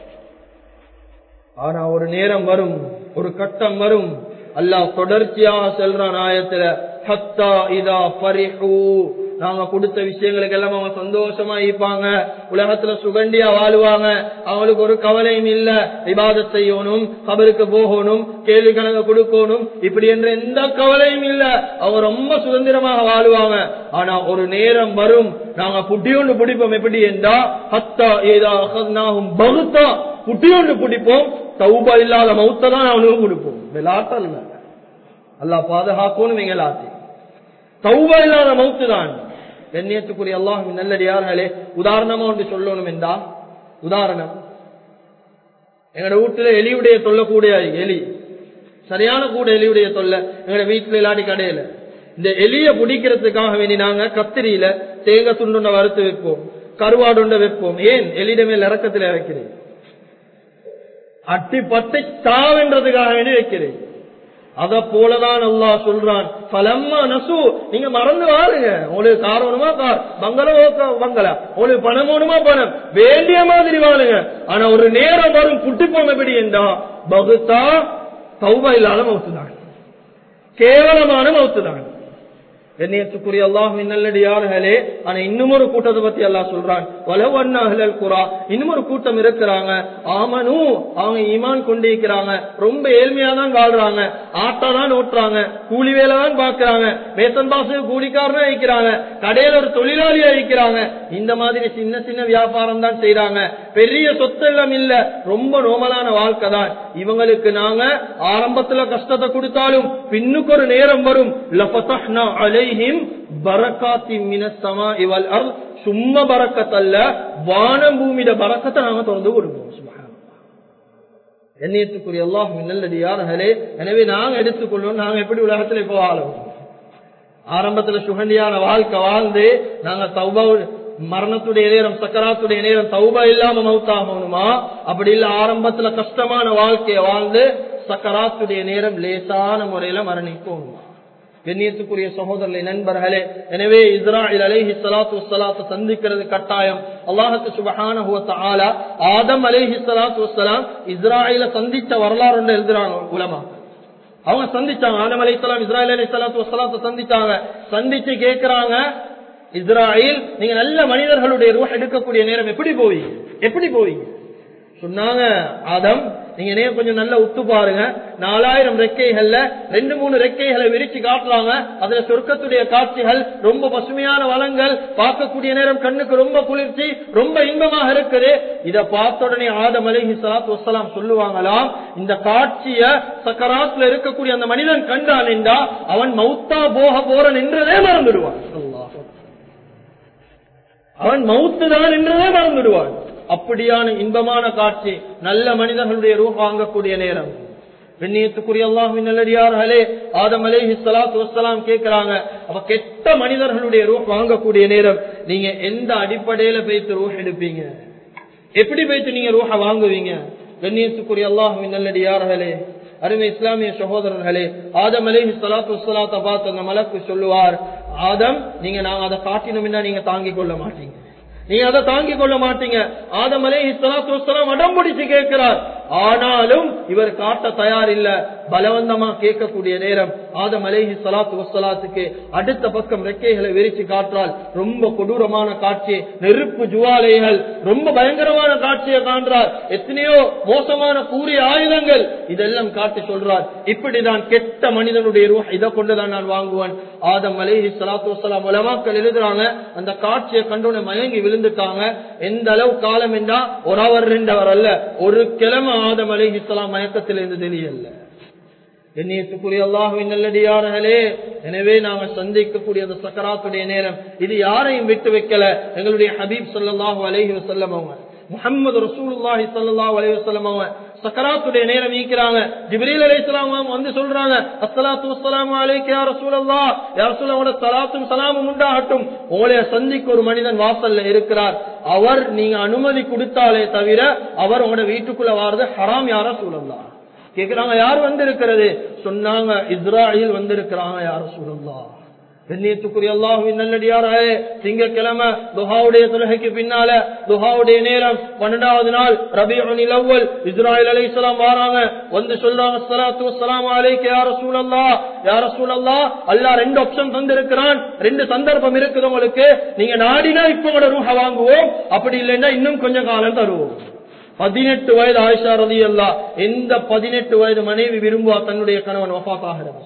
ஆனா ஒரு நேரம் வரும் ஒரு கட்டம் வரும் அல்லாஹ் தொடர்ச்சியாக செல்றான் ஆயத்துல ஹத்தா இதா பரிஹூ நாங்க கொடுத்த விஷயங்களுக்கு எல்லாம் அவங்க சந்தோஷமா இருப்பாங்க உலகத்துல சுகண்டியா வாழுவாங்க அவங்களுக்கு ஒரு கவலையும் இல்ல விவாதம் செய்யணும் கபருக்கு போகணும் கேள்வி கணக்கு கொடுக்கணும் இப்படி என்ற எந்த கவலையும் இல்ல அவங்க ரொம்ப சுதந்திரமாக வாழுவாங்க ஆனா ஒரு நேரம் வரும் நாங்க புட்டி ஒன்று பிடிப்போம் எப்படி என்றா ஹத்தா ஏதா அகத்னாகும் பகுத்தா புட்டி ஒன்று பிடிப்போம் தௌபா இல்லாத மௌத்த தான் அவனுக்கு கொடுப்போம் விளாட்டல் அல்லாஹ் பாதுகாக்கணும் எங்களாத்தி தௌபா இல்லாத மௌத்து தான் கண்ணியத்துக்குரிய அல்லாஹ் நல்லடியார்களே உதாரணமா ஒன்று சொல்லணும் என்றா உதாரணம் எங்கட வீட்டுல எலியுடைய தொல்லக்கூடிய எலி சரியான கூட எலியுடைய தொல்லை எங்கட வீட்டுல இல்லாட்டி கடையில இந்த எலிய பிடிக்கிறதுக்காக வேண்டி நாங்க கத்திரியில தேங்காய் துண்டுண்ட வறுத்து வைப்போம் கருவாடுண்ட வைப்போம் ஏன் எலியிடமே இறக்கத்துல இறக்கிறேன் அட்டி பட்டை தாவென்றதுக்காக வேண்டி வைக்கிறேன் அத போலதான் அல்லாஹ் சொல்றான் பலம்மா நசு நீங்க மறந்து வாருங்க உங்களுக்கு கார் வேணுமா கார் பங்களா பங்களா உங்களுக்கு பணம் வேணுமா பணம் வேண்டிய மாதிரி வாழுங்க ஆனா ஒரு நேரம் வரும் புட்டிப்போம் எப்படி என்றா பகுத்தா சௌபா இல்லாத மவுத்து தான் கேவலமான மவுத்து தான் கண்ணியத்துக்குரிய அல்லாஹ் நல்லடியார்களே ஆனா இன்னும் ஒரு கூட்டத்தை பத்தி அல்லாஹ் சொல்றான் வலவண்ணாஹல் குரா இன்னும் ஒரு கூட்டம் இருக்கிறாங்க ஆமனு அவங்க ஈமான் கொண்டிருக்கிறாங்க ரொம்ப ஏழ்மையா தான் வாழ்றாங்க ஆட்டா தான் ஓட்டுறாங்க கூலி வேலை தான் பாக்குறாங்க வேத்தன் பாசு கூலிக்காரனா இருக்கிறாங்க கடையில ஒரு தொழிலாளியா இருக்கிறாங்க இந்த மாதிரி சின்ன சின்ன வியாபாரம் தான் செய்யறாங்க பெரிய சொத்தெல்லாம் இல்ல ரொம்ப நோமலான வாழ்க்கை தான் இவங்களுக்கு நாங்க ஆரம்பத்துல கஷ்டத்தை கொடுத்தாலும் பின்னுக்கு ஒரு நேரம் வரும் லபதஹ்னா அலைஹிம் பரக்காத்தி மினஸ்ஸமா இவல் அர்த் சும்மா பரக்கத் அல்ல வானம் பூமியிட பரக்கத்தை நாங்க திறந்து கொடுப்போம் சுப்ஹானல்லாஹ். எண்ணியத்துக்குரிய அல்லாஹ் நல்லடியார்களே எனவே நாங்க எடுத்துக்கொள்ளும் நாங்க எப்படி உலகத்துல இப்போ வாழும் ஆரம்பத்துல சுகண்டியான வாழ்க்கை வாழ்ந்து நாங்க தௌபா மரணத்துடைய நேரம் சக்கராத்துடைய நேரம் தௌபா இல்லாம மௌத்தாகணுமா அப்படி இல்ல ஆரம்பத்துல கஷ்டமான வாழ்க்கையை வாழ்ந்து சக்கராத்துடைய நேரம் லேசான முறையில மரணிக்கணுமா கண்ணியத்துக்குரிய சகோதரர்களை நண்பர்களே எனவே இஸ்ராயில் அலைஹி ஸலாத்து வஸ்ஸலாத்து சந்திக்கிறது கட்டாயம் அல்லாஹ்வுக்கு சுப்ஹானஹு வ தஆலா ஆதம் அலைஹி ஸலாத்து வஸ்ஸலாம் இஸ்ராயில சந்திச்ச வரலாறு ஒன்று எழுதுறாங்க உலமா அவங்க சந்திச்சாங்க ஆதம் அலைஹிஸ்ஸலாம் இஸ்ராயில் அலைஹி ஸலாத்து வஸ்ஸலாத்து சந்திச்சாங்க சந்திச்சு கேக்குறாங்க இஸ்ராயில் நீங்க நல்ல மனிதர்களுடைய ரூஹ் எடுக்கக்கூடிய நேரம் எப்படி போவீங்க எப்படி போவீங்க சொன்னாங்க ஆதம் நீங்க நேரம் கொஞ்சம் நல்லா உத்து பாருங்க நாலாயிரம் ரெக்கைகள்ல ரெண்டு மூணு ரெக்கைகளை விரிச்சு காட்டுறாங்க அதுல சொர்க்கத்துடைய காட்சிகள் ரொம்ப பசுமையான வளங்கள் பார்க்கக்கூடிய நேரம் கண்ணுக்கு ரொம்ப குளிர்ச்சி ரொம்ப இன்பமாக இருக்குது இத பார்த்த உடனே ஆதம் அலைஹி ஸலாத்து வஸ்ஸலாம் சொல்லுவாங்களாம் இந்த காட்சிய சக்கராத்துல இருக்கக்கூடிய அந்த மனிதன் கண்டான் என்றா அவன் மௌத்தா போக போறன் என்றதே மறந்துடுவான் அல்லாஹ் அவன் மௌத்து தான் என்றதே மறந்துடுவான் அப்படியான இன்பமான காட்சி நல்ல மனிதர்களுடைய ரூஹ் வாங்கக்கூடிய நேரம் வெண்ணியத்துக்குரிய அல்லாஹின் நல்லடியார்களே ஆதம் அலேஹி சலாத்து வசலாம் கேட்கிறாங்க அப்ப கெட்ட மனிதர்களுடைய ரூஹ் வாங்கக்கூடிய நேரம் நீங்க எந்த அடிப்படையில போய்த்து ரூஹ் எடுப்பீங்க எப்படி போய்த்து நீங்க ரூஹ வாங்குவீங்க வெண்ணியத்துக்குரிய அல்லாஹின் நல்லடியார்களே அருமை இஸ்லாமிய சகோதரர்களே ஆதம் அலேஹி சலாத்து வசலாத்த பார்த்து அந்த மலக்கு சொல்லுவார் ஆதம் நீங்க நாங்க அதை காட்டினோம்னா நீங்க தாங்கிக் கொள்ள மாட்டீங்க நீங்க அதை தாங்கிக் கொள்ள மாட்டீங்க ஆதம் அலே இஸ்லாத்து வசலாம் அடம் பிடிச்சு கேட்கிறார் ஆனாலும் இவர் காட்ட தயார் இல்ல பலவந்தமா கேட்கக்கூடிய நேரம் ஆதம் அலேஹி சலாத்து வசலாத்துக்கு அடுத்த பக்கம் ரெக்கைகளை விரிச்சு காற்றால் ரொம்ப கொடூரமான காட்சி நெருப்பு ஜுவாலைகள் ரொம்ப பயங்கரமான காட்சியை காண்றார் எத்தனையோ மோசமான கூறிய ஆயுதங்கள் இதெல்லாம் காட்டி சொல்றார் இப்படிதான் கெட்ட மனிதனுடைய ரூஹ் இதை கொண்டுதான் நான் வாங்குவேன் ஆதம் அலேஹி சலாத்து வசலாம் உலமாக்கள் எழுதுறாங்க அந்த காட்சியை கண்டோன்னு மயங்கி விழுந்துட்டாங்க எந்த அளவு காலம் என்றா ஒரு அவர் ரெண்டு அவர் அல்ல ஒரு கிழமை ஆதம் அலேஹி சலாம் மயக்கத்தில் இருந்து தெரியல எண்ணியத்துக்குரிய அல்லாஹுவின் நல்லடியார்களே எனவே நாங்க சந்திக்கக்கூடிய அந்த சக்கராத்துடைய நேரம் இது யாரையும் விட்டு வைக்கல எங்களுடைய ஹபீப் ஸல்லல்லாஹு அலைஹி வஸல்லம் அவங்க முஹம்மது ரசூலுல்லாஹி ஸல்லல்லாஹு அலைஹி வஸல்லம் அவங்க சக்கராத்துடைய நேரம் ஈக்கிறாங்க ஜிப்ரீல் அலைஹிஸ்ஸலாம் அவங்க வந்து சொல்றாங்க அஸ்ஸலாத்து வஸ்ஸலாமு அலைக்க யா ரசூலல்லாஹ் யா ரசூலல்லாஹ் சலாத்தும் சலாமும் உண்டாகட்டும் உங்களை சந்திக்க ஒரு மனிதன் வாசல்ல இருக்கிறார் அவர் நீங்க அனுமதி கொடுத்தாலே தவிர அவர் உங்களோட வீட்டுக்குள்ள வாரது ஹராம் யா ரசூலல்லாஹ் கேக்குறாங்க யார் வந்திருக்கிறது சொன்னாங்க இஸ்ராயில் வந்திருக்கிறாங்க யார் சொல்லலாம் கண்ணியத்துக்குரிய அல்லாஹுவின் நல்லடியாரே திங்கக்கிழமை துஹாவுடைய தொழுகைக்கு பின்னால துஹாவுடைய நேரம் பன்னெண்டாவது நாள் ரபியுல் அவ்வல் இஸ்ராயில் அலைஹிஸ்ஸலாம் வராங்க வந்து சொல்றாங்க ஸலாத்து வஸ்ஸலாமு அலைக்க யா ரசூலல்லாஹ் யா ரசூலல்லாஹ் அல்லாஹ் ரெண்டு ஆப்ஷன் தந்திருக்கிறான் ரெண்டு சந்தர்ப்பம் இருக்குது உங்களுக்கு நீங்க நாடினா இப்ப கூட ரூஹ வாங்குவோம் அப்படி இல்லைன்னா இன்னும் கொஞ்சம் காலம் தருவோம் பதினெட்டு வயது ஆயிஷா ரதி அல்லா எந்த பதினெட்டு வயது மனைவி விரும்புவா தன்னுடைய கணவன் வஃபாத் ஆகிறது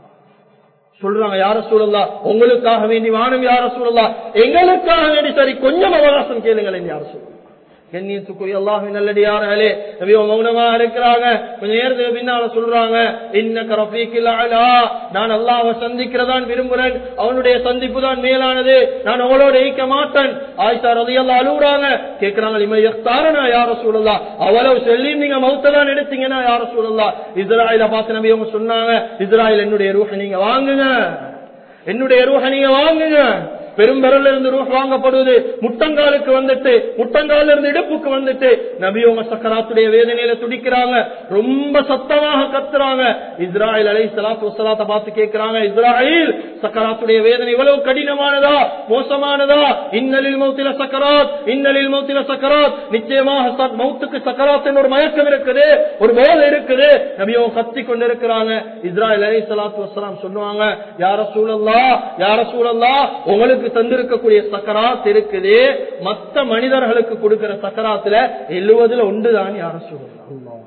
சொல்றாங்க யார சூழல்லா உங்களுக்காக வேண்டி வானம் யார சூழல்லா எங்களுக்காக வேண்டி சரி கொஞ்சம் அவகாசம் கேளுங்களேன் யார சூழல் கண்ணியத்துக்குரிய அல்லாஹின் நல்லடியார்களே நபியோ மௌனமா இருக்கிறாங்க கொஞ்ச நேரத்துக்கு பின்னால சொல்றாங்க இன்னக்க ரஃபீக்கில் அலா நான் அல்லாஹ்வை சந்திக்கிறதான் விரும்புறேன் அவனுடைய சந்திப்பு தான் மேலானது நான் அவளோட ஈக்க மாட்டேன் ஆயிஷா ரலியல்லாஹு அழுகுறாங்க கேக்குறாங்க இமை யக்தாரனா யார சூழல்லா அவ்வளவு சொல்லி நீங்க மௌத்த தான் எடுத்தீங்கன்னா யார சூழல்லா இஸ்ராயில பார்த்து நபி அவங்க சொன்னாங்க இஸ்ராயில் என்னுடைய ரூஹ நீங்க வாங்குங்க என்னுடைய ரூஹ நீங்க வாங்குங்க பெரும்பெருல இருந்து ரூஹ் வாங்கப்படுவது முட்டங்காலுக்கு வந்துட்டு முட்டங்கால இருந்து இடுப்புக்கு வந்துட்டு நபியோங்க சக்கராத்துடைய வேதனையில துடிக்கிறாங்க ரொம்ப சத்தமாக கத்துறாங்க இஸ்ராயல் அலை சலாத்து வசலாத்த பார்த்து கேட்கிறாங்க இஸ்ராயில் சக்கராத்துடைய வேதனை இவ்வளவு கடினமானதா மோசமானதா இன்னலில் மௌத்தில சக்கராத் இன்னலில் மௌத்தில சக்கராத் நிச்சயமாக ச- மௌத்துக்கு சக்கராத் ஒரு மயக்கம் இருக்குது ஒரு போதை இருக்குது நபியோ கத்தி கொண்டிருக்கிறாங்க இஸ்ராயல் அலை சலாத்து வசலாம் சொல்லுவாங்க யார சூழல்லா யார சூழல்லா உங்களுக்கு தந்திருக்கக்கூடிய சக்கராத் இருக்குது மத்த மனிதர்களுக்கு கொடுக்கிற சக்கராத்துல எழுவதுல ஒன்றுதான் யார சூழல்லா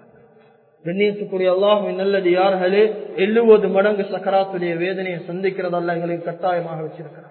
கண்ணியத்துக்குரிய அல்லாஹுவின் நல்லது யார்களே எழுவது மடங்கு சக்கராத்துடைய வேதனையை சந்திக்கிறதல்ல எங்களுக்கு கட்டாயமாக வச்சிருக்கிறான்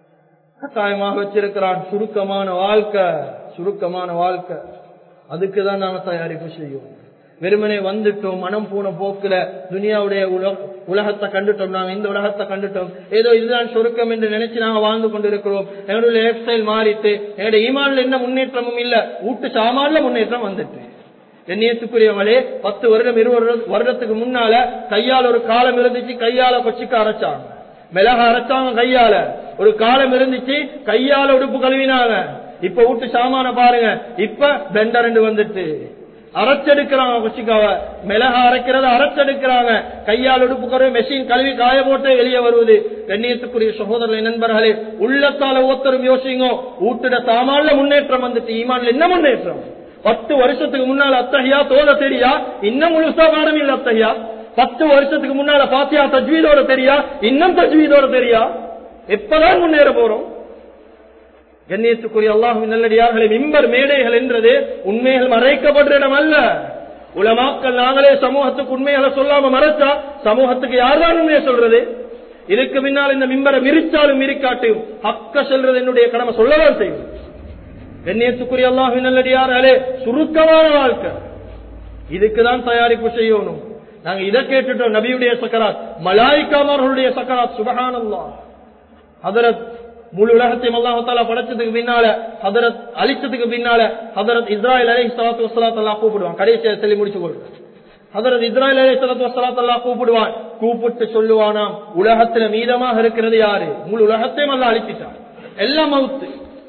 கட்டாயமாக வச்சிருக்கிறான் சுருக்கமான வாழ்க்கை சுருக்கமான வாழ்க்கை அதுக்குதான் நாம தயாரிப்பு செய்யும் வெறுமனே வந்துட்டோம் மனம் போன போக்குல துனியாவுடைய உலக உலகத்தை கண்டுட்டோம் நாங்க இந்த உலகத்தை கண்டுட்டோம் ஏதோ இதுதான் சுருக்கம் என்று நினைச்சு நாங்க வாழ்ந்து கொண்டிருக்கிறோம் எங்களுடைய லைஃப் ஸ்டைல் மாறிட்டு எங்களுடைய ஈமான்ல என்ன முன்னேற்றமும் இல்ல வீட்டு சாமான்ல முன்னேற்றம் வந்துட்டு எண்ணியத்துக்குரியவங்களே பத்து வருடம் இருபது வருடத்துக்கு முன்னால கையால் ஒரு காலம் இருந்துச்சு கையால கொச்சிக்க அரைச்சாங்க மிளக அரைச்சாங்க கையால ஒரு காலம் இருந்துச்சு கையால உடுப்பு கழுவினாங்க இப்ப வீட்டு சாமான பாருங்க இப்ப பெண்டர் ரெண்டு வந்துட்டு அரைச்செடுக்கிறாங்க கொச்சிக்காவ மிளக அரைக்கிறத அரைச்செடுக்கிறாங்க கையால் உடுப்பு கழுவி மெஷின் கழுவி காய போட்டு வெளியே வருவது கண்ணியத்துக்குரிய சகோதரர்களை நண்பர்களே உள்ளத்தால ஒருத்தரும் யோசிங்க வீட்டுட சாமான்ல முன்னேற்றம் வந்துட்டு ஈமான்ல என்ன முன்னேற்றம் பத்து வருஷத்துக்கு முன்னால அத்தகையா தோல தெரியா இன்னும் முழுசா பாடம் இல்ல அத்தகையா பத்து வருஷத்துக்கு முன்னால பாத்தியா தஜ்வீதோட தெரியா இன்னும் தஜ்வீதோட தெரியா எப்பதான் முன்னேற போறோம் கண்ணியத்துக்குரிய அல்லாஹுவின் நல்லடியார்களை மிம்பர் மேடைகள் என்றது உண்மைகள் மறைக்கப்படுற இடம் அல்ல உலமாக்கள் நாங்களே சமூகத்துக்கு உண்மைகளை சொல்லாம மறைச்சா சமூகத்துக்கு யார்தான் உண்மையை சொல்றது இதுக்கு பின்னால் இந்த மிம்பரை மிரிச்சாலும் மிரிக்காட்டும் ஹக்க சொல்றது என்னுடைய கடமை சொல்லதான் செய்யும் கண்ணியத்துக்குரிய அல்லாஹின் நல்லடியார்களே சுருக்கமான வாழ்க்கை இதுக்குதான் தயாரிப்பு செய்யணும் நாங்க இதை கேட்டுட்டோம் நபியுடைய சக்கராத் மலாய்க்காமர்களுடைய சக்கராத் சுபஹானல்லா ஹதரத் முழு உலகத்தையும் அல்லாஹால படைச்சதுக்கு பின்னால ஹதரத் அழிச்சதுக்கு பின்னால ஹதரத் இஸ்ராயல் அலை சலாத்து வசலாத் அல்லா கூப்பிடுவான் கடைசியை சொல்லி முடிச்சு கொள்றேன் ஹதரத் இஸ்ராயல் அலை சலாத்து வசலாத் அல்லா கூப்பிடுவான் கூப்பிட்டு சொல்லுவானாம் உலகத்துல மீதமாக இருக்கிறது யாரு முழு உலகத்தையும் அல்லா அழிச்சிட்டான் எல்லாம் மவுத்து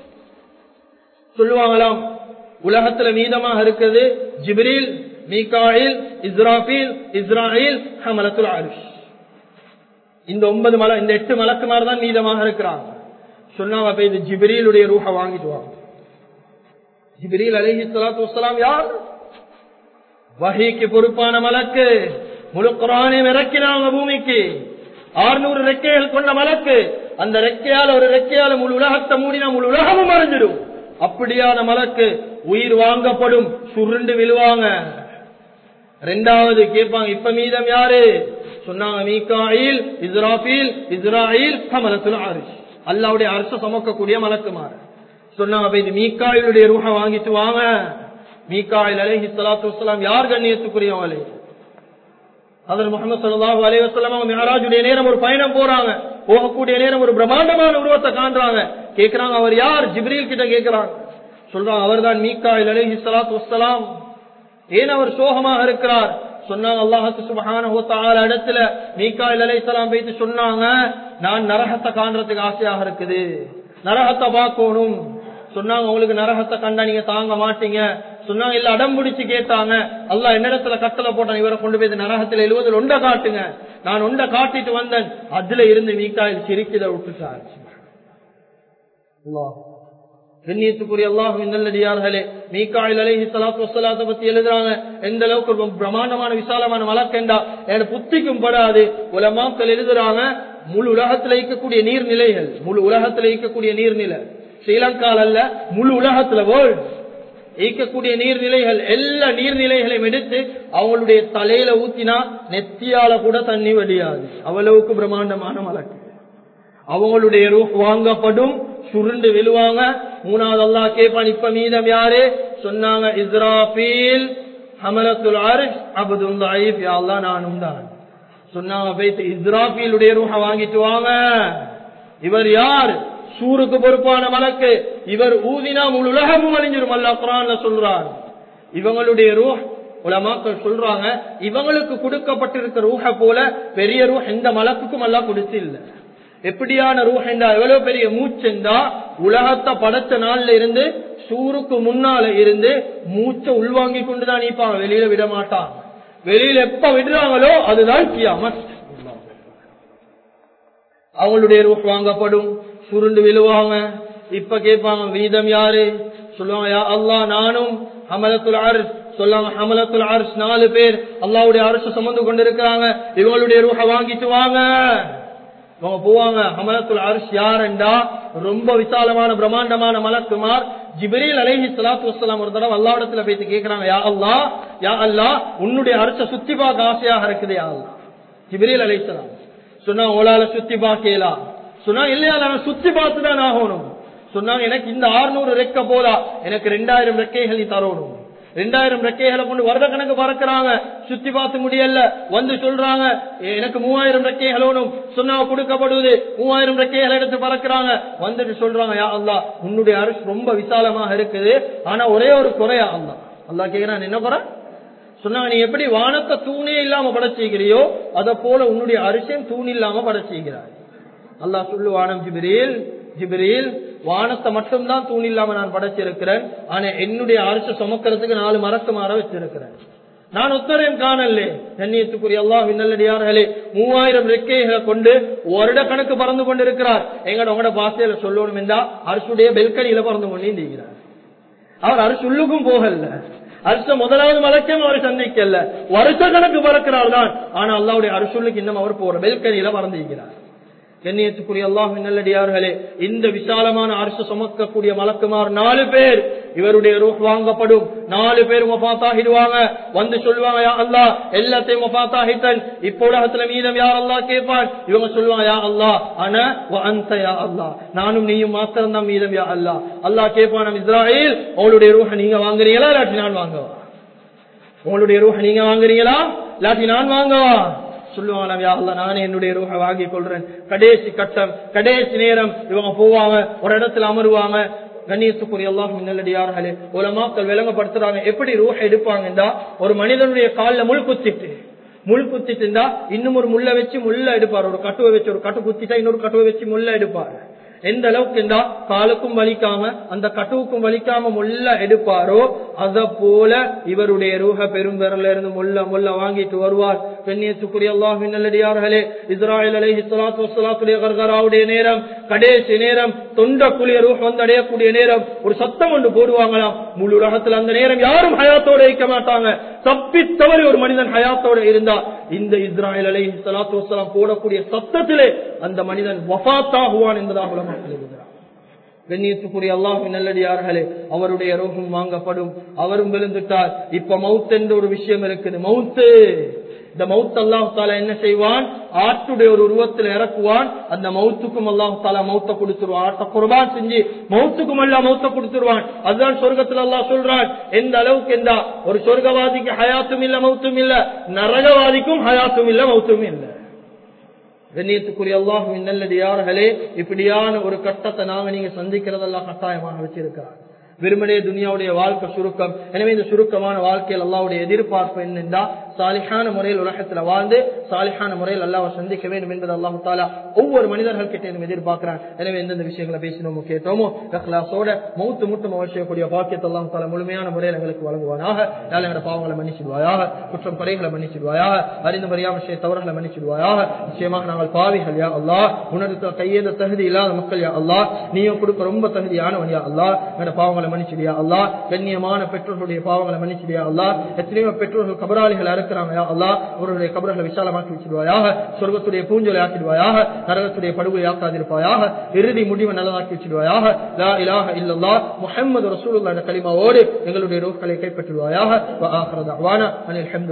சொல்லுவாங்களாம் உலகத்துல மீதமாக இருக்கிறது ஜிப்ரீல் மீகாயில் இஸ்ராபீல் இஸ்ராயில் ஹமலத்துல் அரிஷ் இந்த ஒன்பது மலை இந்த எட்டு மலக்குமார் தான் மீதமாக இருக்கிறாங்க சொன்னாங்க அப்ப இது ஜிப்ரீலுடைய ரூஹ வாங்கிட்டு வாங்க ஜிப்ரீல் அலைஹி ஸலாத்து வஸ்ஸலாம் யார் வஹீக்கு பொறுப்பான மலக்கு முழு குரானையும் இறக்கினாங்க பூமிக்கு ஆறுநூறு ரெக்கைகள் கொண்ட மலக்கு அந்த ரெக்கையால ஒரு ரெக்கையால முழு உலகத்தை மூடினா முழு உலகமும் மறைஞ்சிடும் அப்படியான மலக்கு உயிர் வாங்கப்படும் சுருண்டு விழுவாங்க ரெண்டாவது கேட்பாங்க இப்ப மீதம் யாரு சொன்னாங்க மீகாயில் இஸ்ராபீல் இஸ்ராயில் கமலத்துல அரிசி அல்லாவுடைய அரச சுமக்கக்கூடிய மலக்குமார் சொன்னாங்க அப்ப இது மீகாயிலுடைய ரூஹ வாங்கிட்டு வாங்க மீகாயில் அலைஹி ஸலாத்து வஸலாம் யார் கண்ணியத்துக்குரியவங்களே அதில் முகமது சல்லாஹூ அலைவசல்லாம் அவங்க மெஹராஜுடைய நேரம் ஒரு பயணம் போறாங்க போகக்கூடிய நேரம் ஒரு பிரம்மாண்டமான உருவத்தை காண்றாங்க கேட்கிறாங்க அவர் யார் ஜிப்ரீல் கிட்ட கேட்கிறாங்க சொல்றாங்க அவர்தான் மீக்கா அலஹி சலாத்து வசலாம் ஏன் அவர் சோகமாக இருக்கிறார் சொன்னாங்க அல்லாஹத்து சுபஹான இடத்துல மீக்கா அலைசலாம் வைத்து சொன்னாங்க நான் நரகத்தை காண்றதுக்கு ஆசையாக இருக்குது நரகத்தை பார்க்கணும் சொன்னாங்க உங்களுக்கு நரகத்தை கண்டா நீங்க தாங்க மாட்டீங்க சொன்னாங்க இல்ல அடம் பிடிச்சு கேட்டாங்க அல்லா என்னிடத்துல கட்டளை போட்டான் இவரை கொண்டு போய் நரகத்துல எழுவதில் ஒண்ட காட்டுங்க நான் ஒண்ட காட்டிட்டு வந்தேன் அதுல இருந்து மீக்காயில் சிரிக்கிறத விட்டுட்டாரு கண்ணியத்துக்குரிய அல்லாஹுவின் நல்லடியார்களே மீக்காயில் அலைஹி சலாத்து வசலாத்தை பத்தி எழுதுறாங்க எந்த அளவுக்கு ஒரு பிரம்மாண்டமான விசாலமான வழக்கண்டா என் புத்திக்கும் படாது உலமாக்கள் எழுதுறாங்க முழு உலகத்துல இருக்கக்கூடிய நீர்நிலைகள் முழு உலகத்துல இருக்கக்கூடிய நீர்நிலை ஸ்ரீலங்கால அல்ல முழு உலகத்துல வேர்ல்ட் ஈக்கக்கூடிய நீர்நிலைகள் எல்லா நீர்நிலைகளையும் எடுத்து அவங்களுடைய தலையில ஊத்தினா நெத்தியால கூட தண்ணி வடியாது அவ்வளவுக்கு பிரம்மாண்டமான வழக்கு அவங்களுடைய ரூஹ் வாங்கப்படும் சுருண்டு விழுவாங்க மூணாவது அல்லா கேப்பான் இப்ப மீதம் யாரு சொன்னாங்க இஸ்ராபீல் ஹமலத்துல் அரிஷ் அபதுல் தாயிப் யாழ்லா நானும் தான் சொன்னாங்க போயிட்டு இஸ்ராபீலுடைய ரூஹ வாங்கிட்டு வாங்க இவர் யார் சூருக்கு பொறுப்பான மலக்கு இவர் ஊதினா முழு உலகமும் அழிஞ்சிரும் அல்லா குரான்ல சொல்றார் இவங்களுடைய ரூஹ் உலமாக்கள் சொல்றாங்க இவங்களுக்கு கொடுக்கப்பட்டிருக்க ரூஹ போல பெரிய ரூஹ் எந்த மலக்குக்கும் எல்லாம் கொடுத்து இல்லை எப்படியான ரூஹ் என்றா எவ்வளவு பெரிய மூச்செண்டா உலகத்தை படைச்ச நாள்ல இருந்து சூருக்கு முன்னால இருந்து மூச்சை உள்வாங்கி கொண்டுதான் நீப்பாங்க வெளியில விட மாட்டான் வெளியில எப்ப விடுறாங்களோ அதுதான் கியாமத் அவங்களுடைய ரூஹ் வாங்கப்படும் சுருண்டு விழுவாங்க இப்ப கேட்பாங்க வீதம் யாரு சொல்லுவாங்க யா அல்லா நானும் அமலத்துல் அரிஸ் சொல்லாங்க அமலத்துல் அரிஸ் நாலு பேர் அல்லாவுடைய அரசு சுமந்து கொண்டிருக்கிறாங்க இவங்களுடைய ரூஹ வாங்கிட்டு வாங்க அவங்க போவாங்க அமலத்துல் அரிஸ் யாருண்டா ரொம்ப விசாலமான பிரம்மாண்டமான மலக்குமார் ஜிபிரில் அலைஹி சலாத்து வசலாம் ஒரு தடவை அல்லாவிடத்துல போயிட்டு கேட்கிறாங்க யா அல்லா யா அல்லா உன்னுடைய அரச சுத்தி பார்க்க ஆசையாக இருக்குது யா அல்லா ஜிபிரில் அலைஹிஸ்ஸலாம் சொன்னா உங்களால சுத்தி பார்க்கலாம் சொன்னா இல்லையா நான் சுத்தி பார்த்து தான் ஆகணும் சொன்னாங்க எனக்கு இந்த ஆறுநூறு ரெக்க போதா எனக்கு ரெண்டாயிரம் ரெக்கைகள் நீ தரணும் ரெண்டாயிரம் ரெக்கைகளை கொண்டு வருட கணக்கு பறக்கிறாங்க சுத்தி பார்த்து முடியல வந்து சொல்றாங்க எனக்கு மூவாயிரம் ரெக்கைகள் வேணும் சொன்னா கொடுக்கப்படுவது மூவாயிரம் ரெக்கைகள் எடுத்து பறக்கிறாங்க வந்துட்டு சொல்றாங்க யா அல்லா உன்னுடைய அரசு ரொம்ப விசாலமாக இருக்குது ஆனா ஒரே ஒரு குறையா அல்லா அல்லா கேக்குறான் என்ன குறை சொன்னாங்க நீ எப்படி வானத்தை தூணே இல்லாம படைச்சிக்கிறியோ அத போல உன்னுடைய அரிசியும் தூண் இல்லாம படைச்சிக்கிறாய் அல்லாஹ் சொல்லுவானம் ஜிபிரேல் ஜிபிரேல் வானத்தை மட்டும்தான் தூண் இல்லாம நான் படைச்சிருக்கிறேன் ஆனா என்னுடைய அரசு சுமக்கிறதுக்கு நாலு மரக்கு மாற வச்சிருக்கிறேன் நான் உத்தரையும் காணலே கண்ணியத்துக்குரிய அல்லாஹ் நல்லடியார்களே மூவாயிரம் ரெக்கைகளை கொண்டு வருட கணக்கு பறந்து கொண்டிருக்கிறார் எங்கட உங்களோட பாசையில சொல்லணும் என்றா அரசுடைய பெல்கனியில பறந்து கொண்டிருக்கிறார் அவர் அரசு உள்ளுக்கும் போகல அரச முதலாவது மலக்கையும் அவர் சந்திக்கல வருஷ கணக்கு பறக்கிறார் தான் ஆனா அல்லாவுடைய அரசுக்கு இன்னும் அவர் போற பெல்கனியில பறந்திருக்கிறார் கண்ணியத்துக்குரிய அல்லாஹ் நல்லடியார்களே இந்த விசாலமான அரசு சுமக்கக்கூடிய மலக்குமார் நாலு பேர் இவருடைய ரூஹ் வாங்கப்படும் நாலு பேர் மொபாத்தாகிடுவாங்க வந்து சொல்லுவாங்க யா அல்லா எல்லாத்தையும் மொபாத்தாகித்தன் இப்போ உலகத்துல மீதம் யார் அல்லா கேட்பான் இவங்க சொல்லுவாங்க யா அல்லா அன அந்த யா அல்லா நானும் நீயும் மாத்திரம் தான் மீதம் யா அல்லா அல்லா கேட்பான் இஸ்ராயில் உங்களுடைய ரூஹ நீங்க வாங்குறீங்களா இல்லாட்டி நான் வாங்கவா உங்களுடைய ரூஹ நீங்க வாங்குறீங்களா இல்லாட்டி நான் வாங்கவா சொல்லுவாங்க யா அல்லா நானே என்னுடைய ரூஹ வாங்கி கொள்றேன் கடைசி கட்டம் கடைசி நேரம் இவங்க போவாங்க ஒரு இடத்துல அமருவாங்க கண்ணியத்துக்குரிய அல்லாஹ் நல்லடியார்களே உலமாக்கள் விளங்கப்படுத்துறாங்க எப்படி ரூஹ எடுப்பாங்கன்றா ஒரு மனிதனுடைய காலில் முள் குத்திட்டு முள் குத்திட்டு இருந்தா இன்னும் ஒரு முள்ள வச்சு முள்ள எடுப்பார் ஒரு கட்டுவை வச்சு ஒரு கட்டு குத்திட்டா இன்னொரு கட்டுவை வச்சு முள்ள எடுப்பார் எந்த அளவுக்கு இருந்தா காலுக்கும் வலிக்காம அந்த கட்டுவுக்கும் வலிக்காம முள்ள எடுப்பாரோ அத போல இவருடைய ரூஹ பெரும்பெறல இருந்து முள்ள முள்ள வாங்கிட்டு வருவார் பெண்ணியத்துக்குரிய அல்லாஹ் நல்லடியார்களே இஸ்ராயல் அலை இஸ்லாத்து வசலாத்துடைய கர்கராவுடைய நேரம் கடைசி நேரம் தொண்ட குளிய ரூஹ் வந்து அடையக்கூடிய நேரம் ஒரு சத்தம் ஒன்று போடுவாங்களாம் முழு உலகத்துல அந்த நேரம் யாரும் ஹயாத்தோட இருக்க மாட்டாங்க தப்பி தவறி ஒரு மனிதன் ஹயாத்தோட இருந்தா இந்த இஸ்ராயல் அலை சலாத்து வசலாம் போடக்கூடிய சத்தத்திலே அந்த மனிதன் வஃத்தாகுவான் என்பதாக உலகத்தில் எழுதுகிறார் கண்ணியத்துக்குரிய அல்லாஹு நல்லடியார்களே அவருடைய ரோகம் வாங்கப்படும் அவரும் விழுந்துட்டார் இப்ப மவுத் என்ற ஒரு விஷயம் இருக்குது மவுத்து இந்த மவுத் அல்லாஹு தாலா என்ன செய்வான் ஆட்டுடைய ஒரு உருவத்தில் இறக்குவான் அந்த மவுத்துக்கும் அல்லாஹு தாலா மௌத்த கொடுத்துருவான் ஆட்ட குர்பான் செஞ்சு மௌத்துக்கும் எல்லாம் மௌத்த கொடுத்துருவான் அதுதான் சொர்க்கத்தில் அல்லாஹ் சொல்றான் எந்த அளவுக்கு எந்த ஒரு சொர்க்கவாதிக்கு ஹயாத்தும் இல்ல மௌத்தும் இல்ல நரகவாதிக்கும் ஹயாத்தும் இல்ல மௌத்தும் இல்ல கண்ணியத்துக்குரிய அல்லாஹுவின் நல்லடியார்களே இப்படியான ஒரு கட்டத்தை நாங்க நீங்க சந்திக்கிறதெல்லாம் கட்டாயமாக வச்சிருக்கிறார் வெறுமனே துனியாவுடைய வாழ்க்கை சுருக்கம் எனவே இந்த சுருக்கமான வாழ்க்கையில் அல்லாவுடைய எதிர்பார்ப்பு என்னென்றா சாலிஹான முறையில் உலகத்துல வாழ்ந்து சாலிஹான முறையில் அல்லாவை சந்திக்க வேண்டும் என்பது அல்லாஹு தாலா ஒவ்வொரு மனிதர்கள் கிட்ட எதிர்பார்க்கிறான் எனவே எந்தெந்த விஷயங்களை பேசினோமோ கேட்டோமோ இஹ்லாஸோட மௌத்து முட்டும் அவசியக்கூடிய பாக்கியத்தை அல்லாஹு தாலா முழுமையான முறையில் எங்களுக்கு வழங்குவானாக யாழ் எங்களோட பாவங்களை மன்னிச்சிடுவாயாக குற்றம் குறைகளை மன்னிச்சிடுவாயாக அறிந்து மறியாம செய்ய தவறுகளை மன்னிச்சிடுவாயாக நிச்சயமாக நாங்கள் பாவிகள் யா அல்லாஹ் உணர்த்த கையேந்த தகுதி இல்லாத மக்கள் யா அல்லாஹ் நீயும் கொடுக்க ரொம்ப தகுதியானவன் யா அல்லாஹ் எங்களோட பாவங்களை மன்னிச்சிடியா அல்லாஹ் கண்ணியமான பெற்றோர்களுடைய பாவங்களை மன்னிச்சிடியா அல்லாஹ் எத்தனையோ பெற்றோர்கள் கபராளிகள் இருக்கிறாங்க யா அல்லாஹ் அவருடைய கபர்களை விசாலமாக்கி வச்சிடுவாயாக சொர்க்கத்துடைய பூஞ்சலை ஆக்கிடுவாயாக நரகத்துடைய படுகொலை ஆக்காதிருப்பாயாக இறுதி முடிவை நல்லதாக்கி வச்சிடுவாயாக லா இலாஹ இல்லல்லாஹ் முஹம்மது ரசூலுல்லாஹ் என்ற கலிமாவோடு எங்களுடைய ரோக்களை கைப்பற்றுவாயாக வ ஆஹிரு தஅவானா அனில் ஹம்து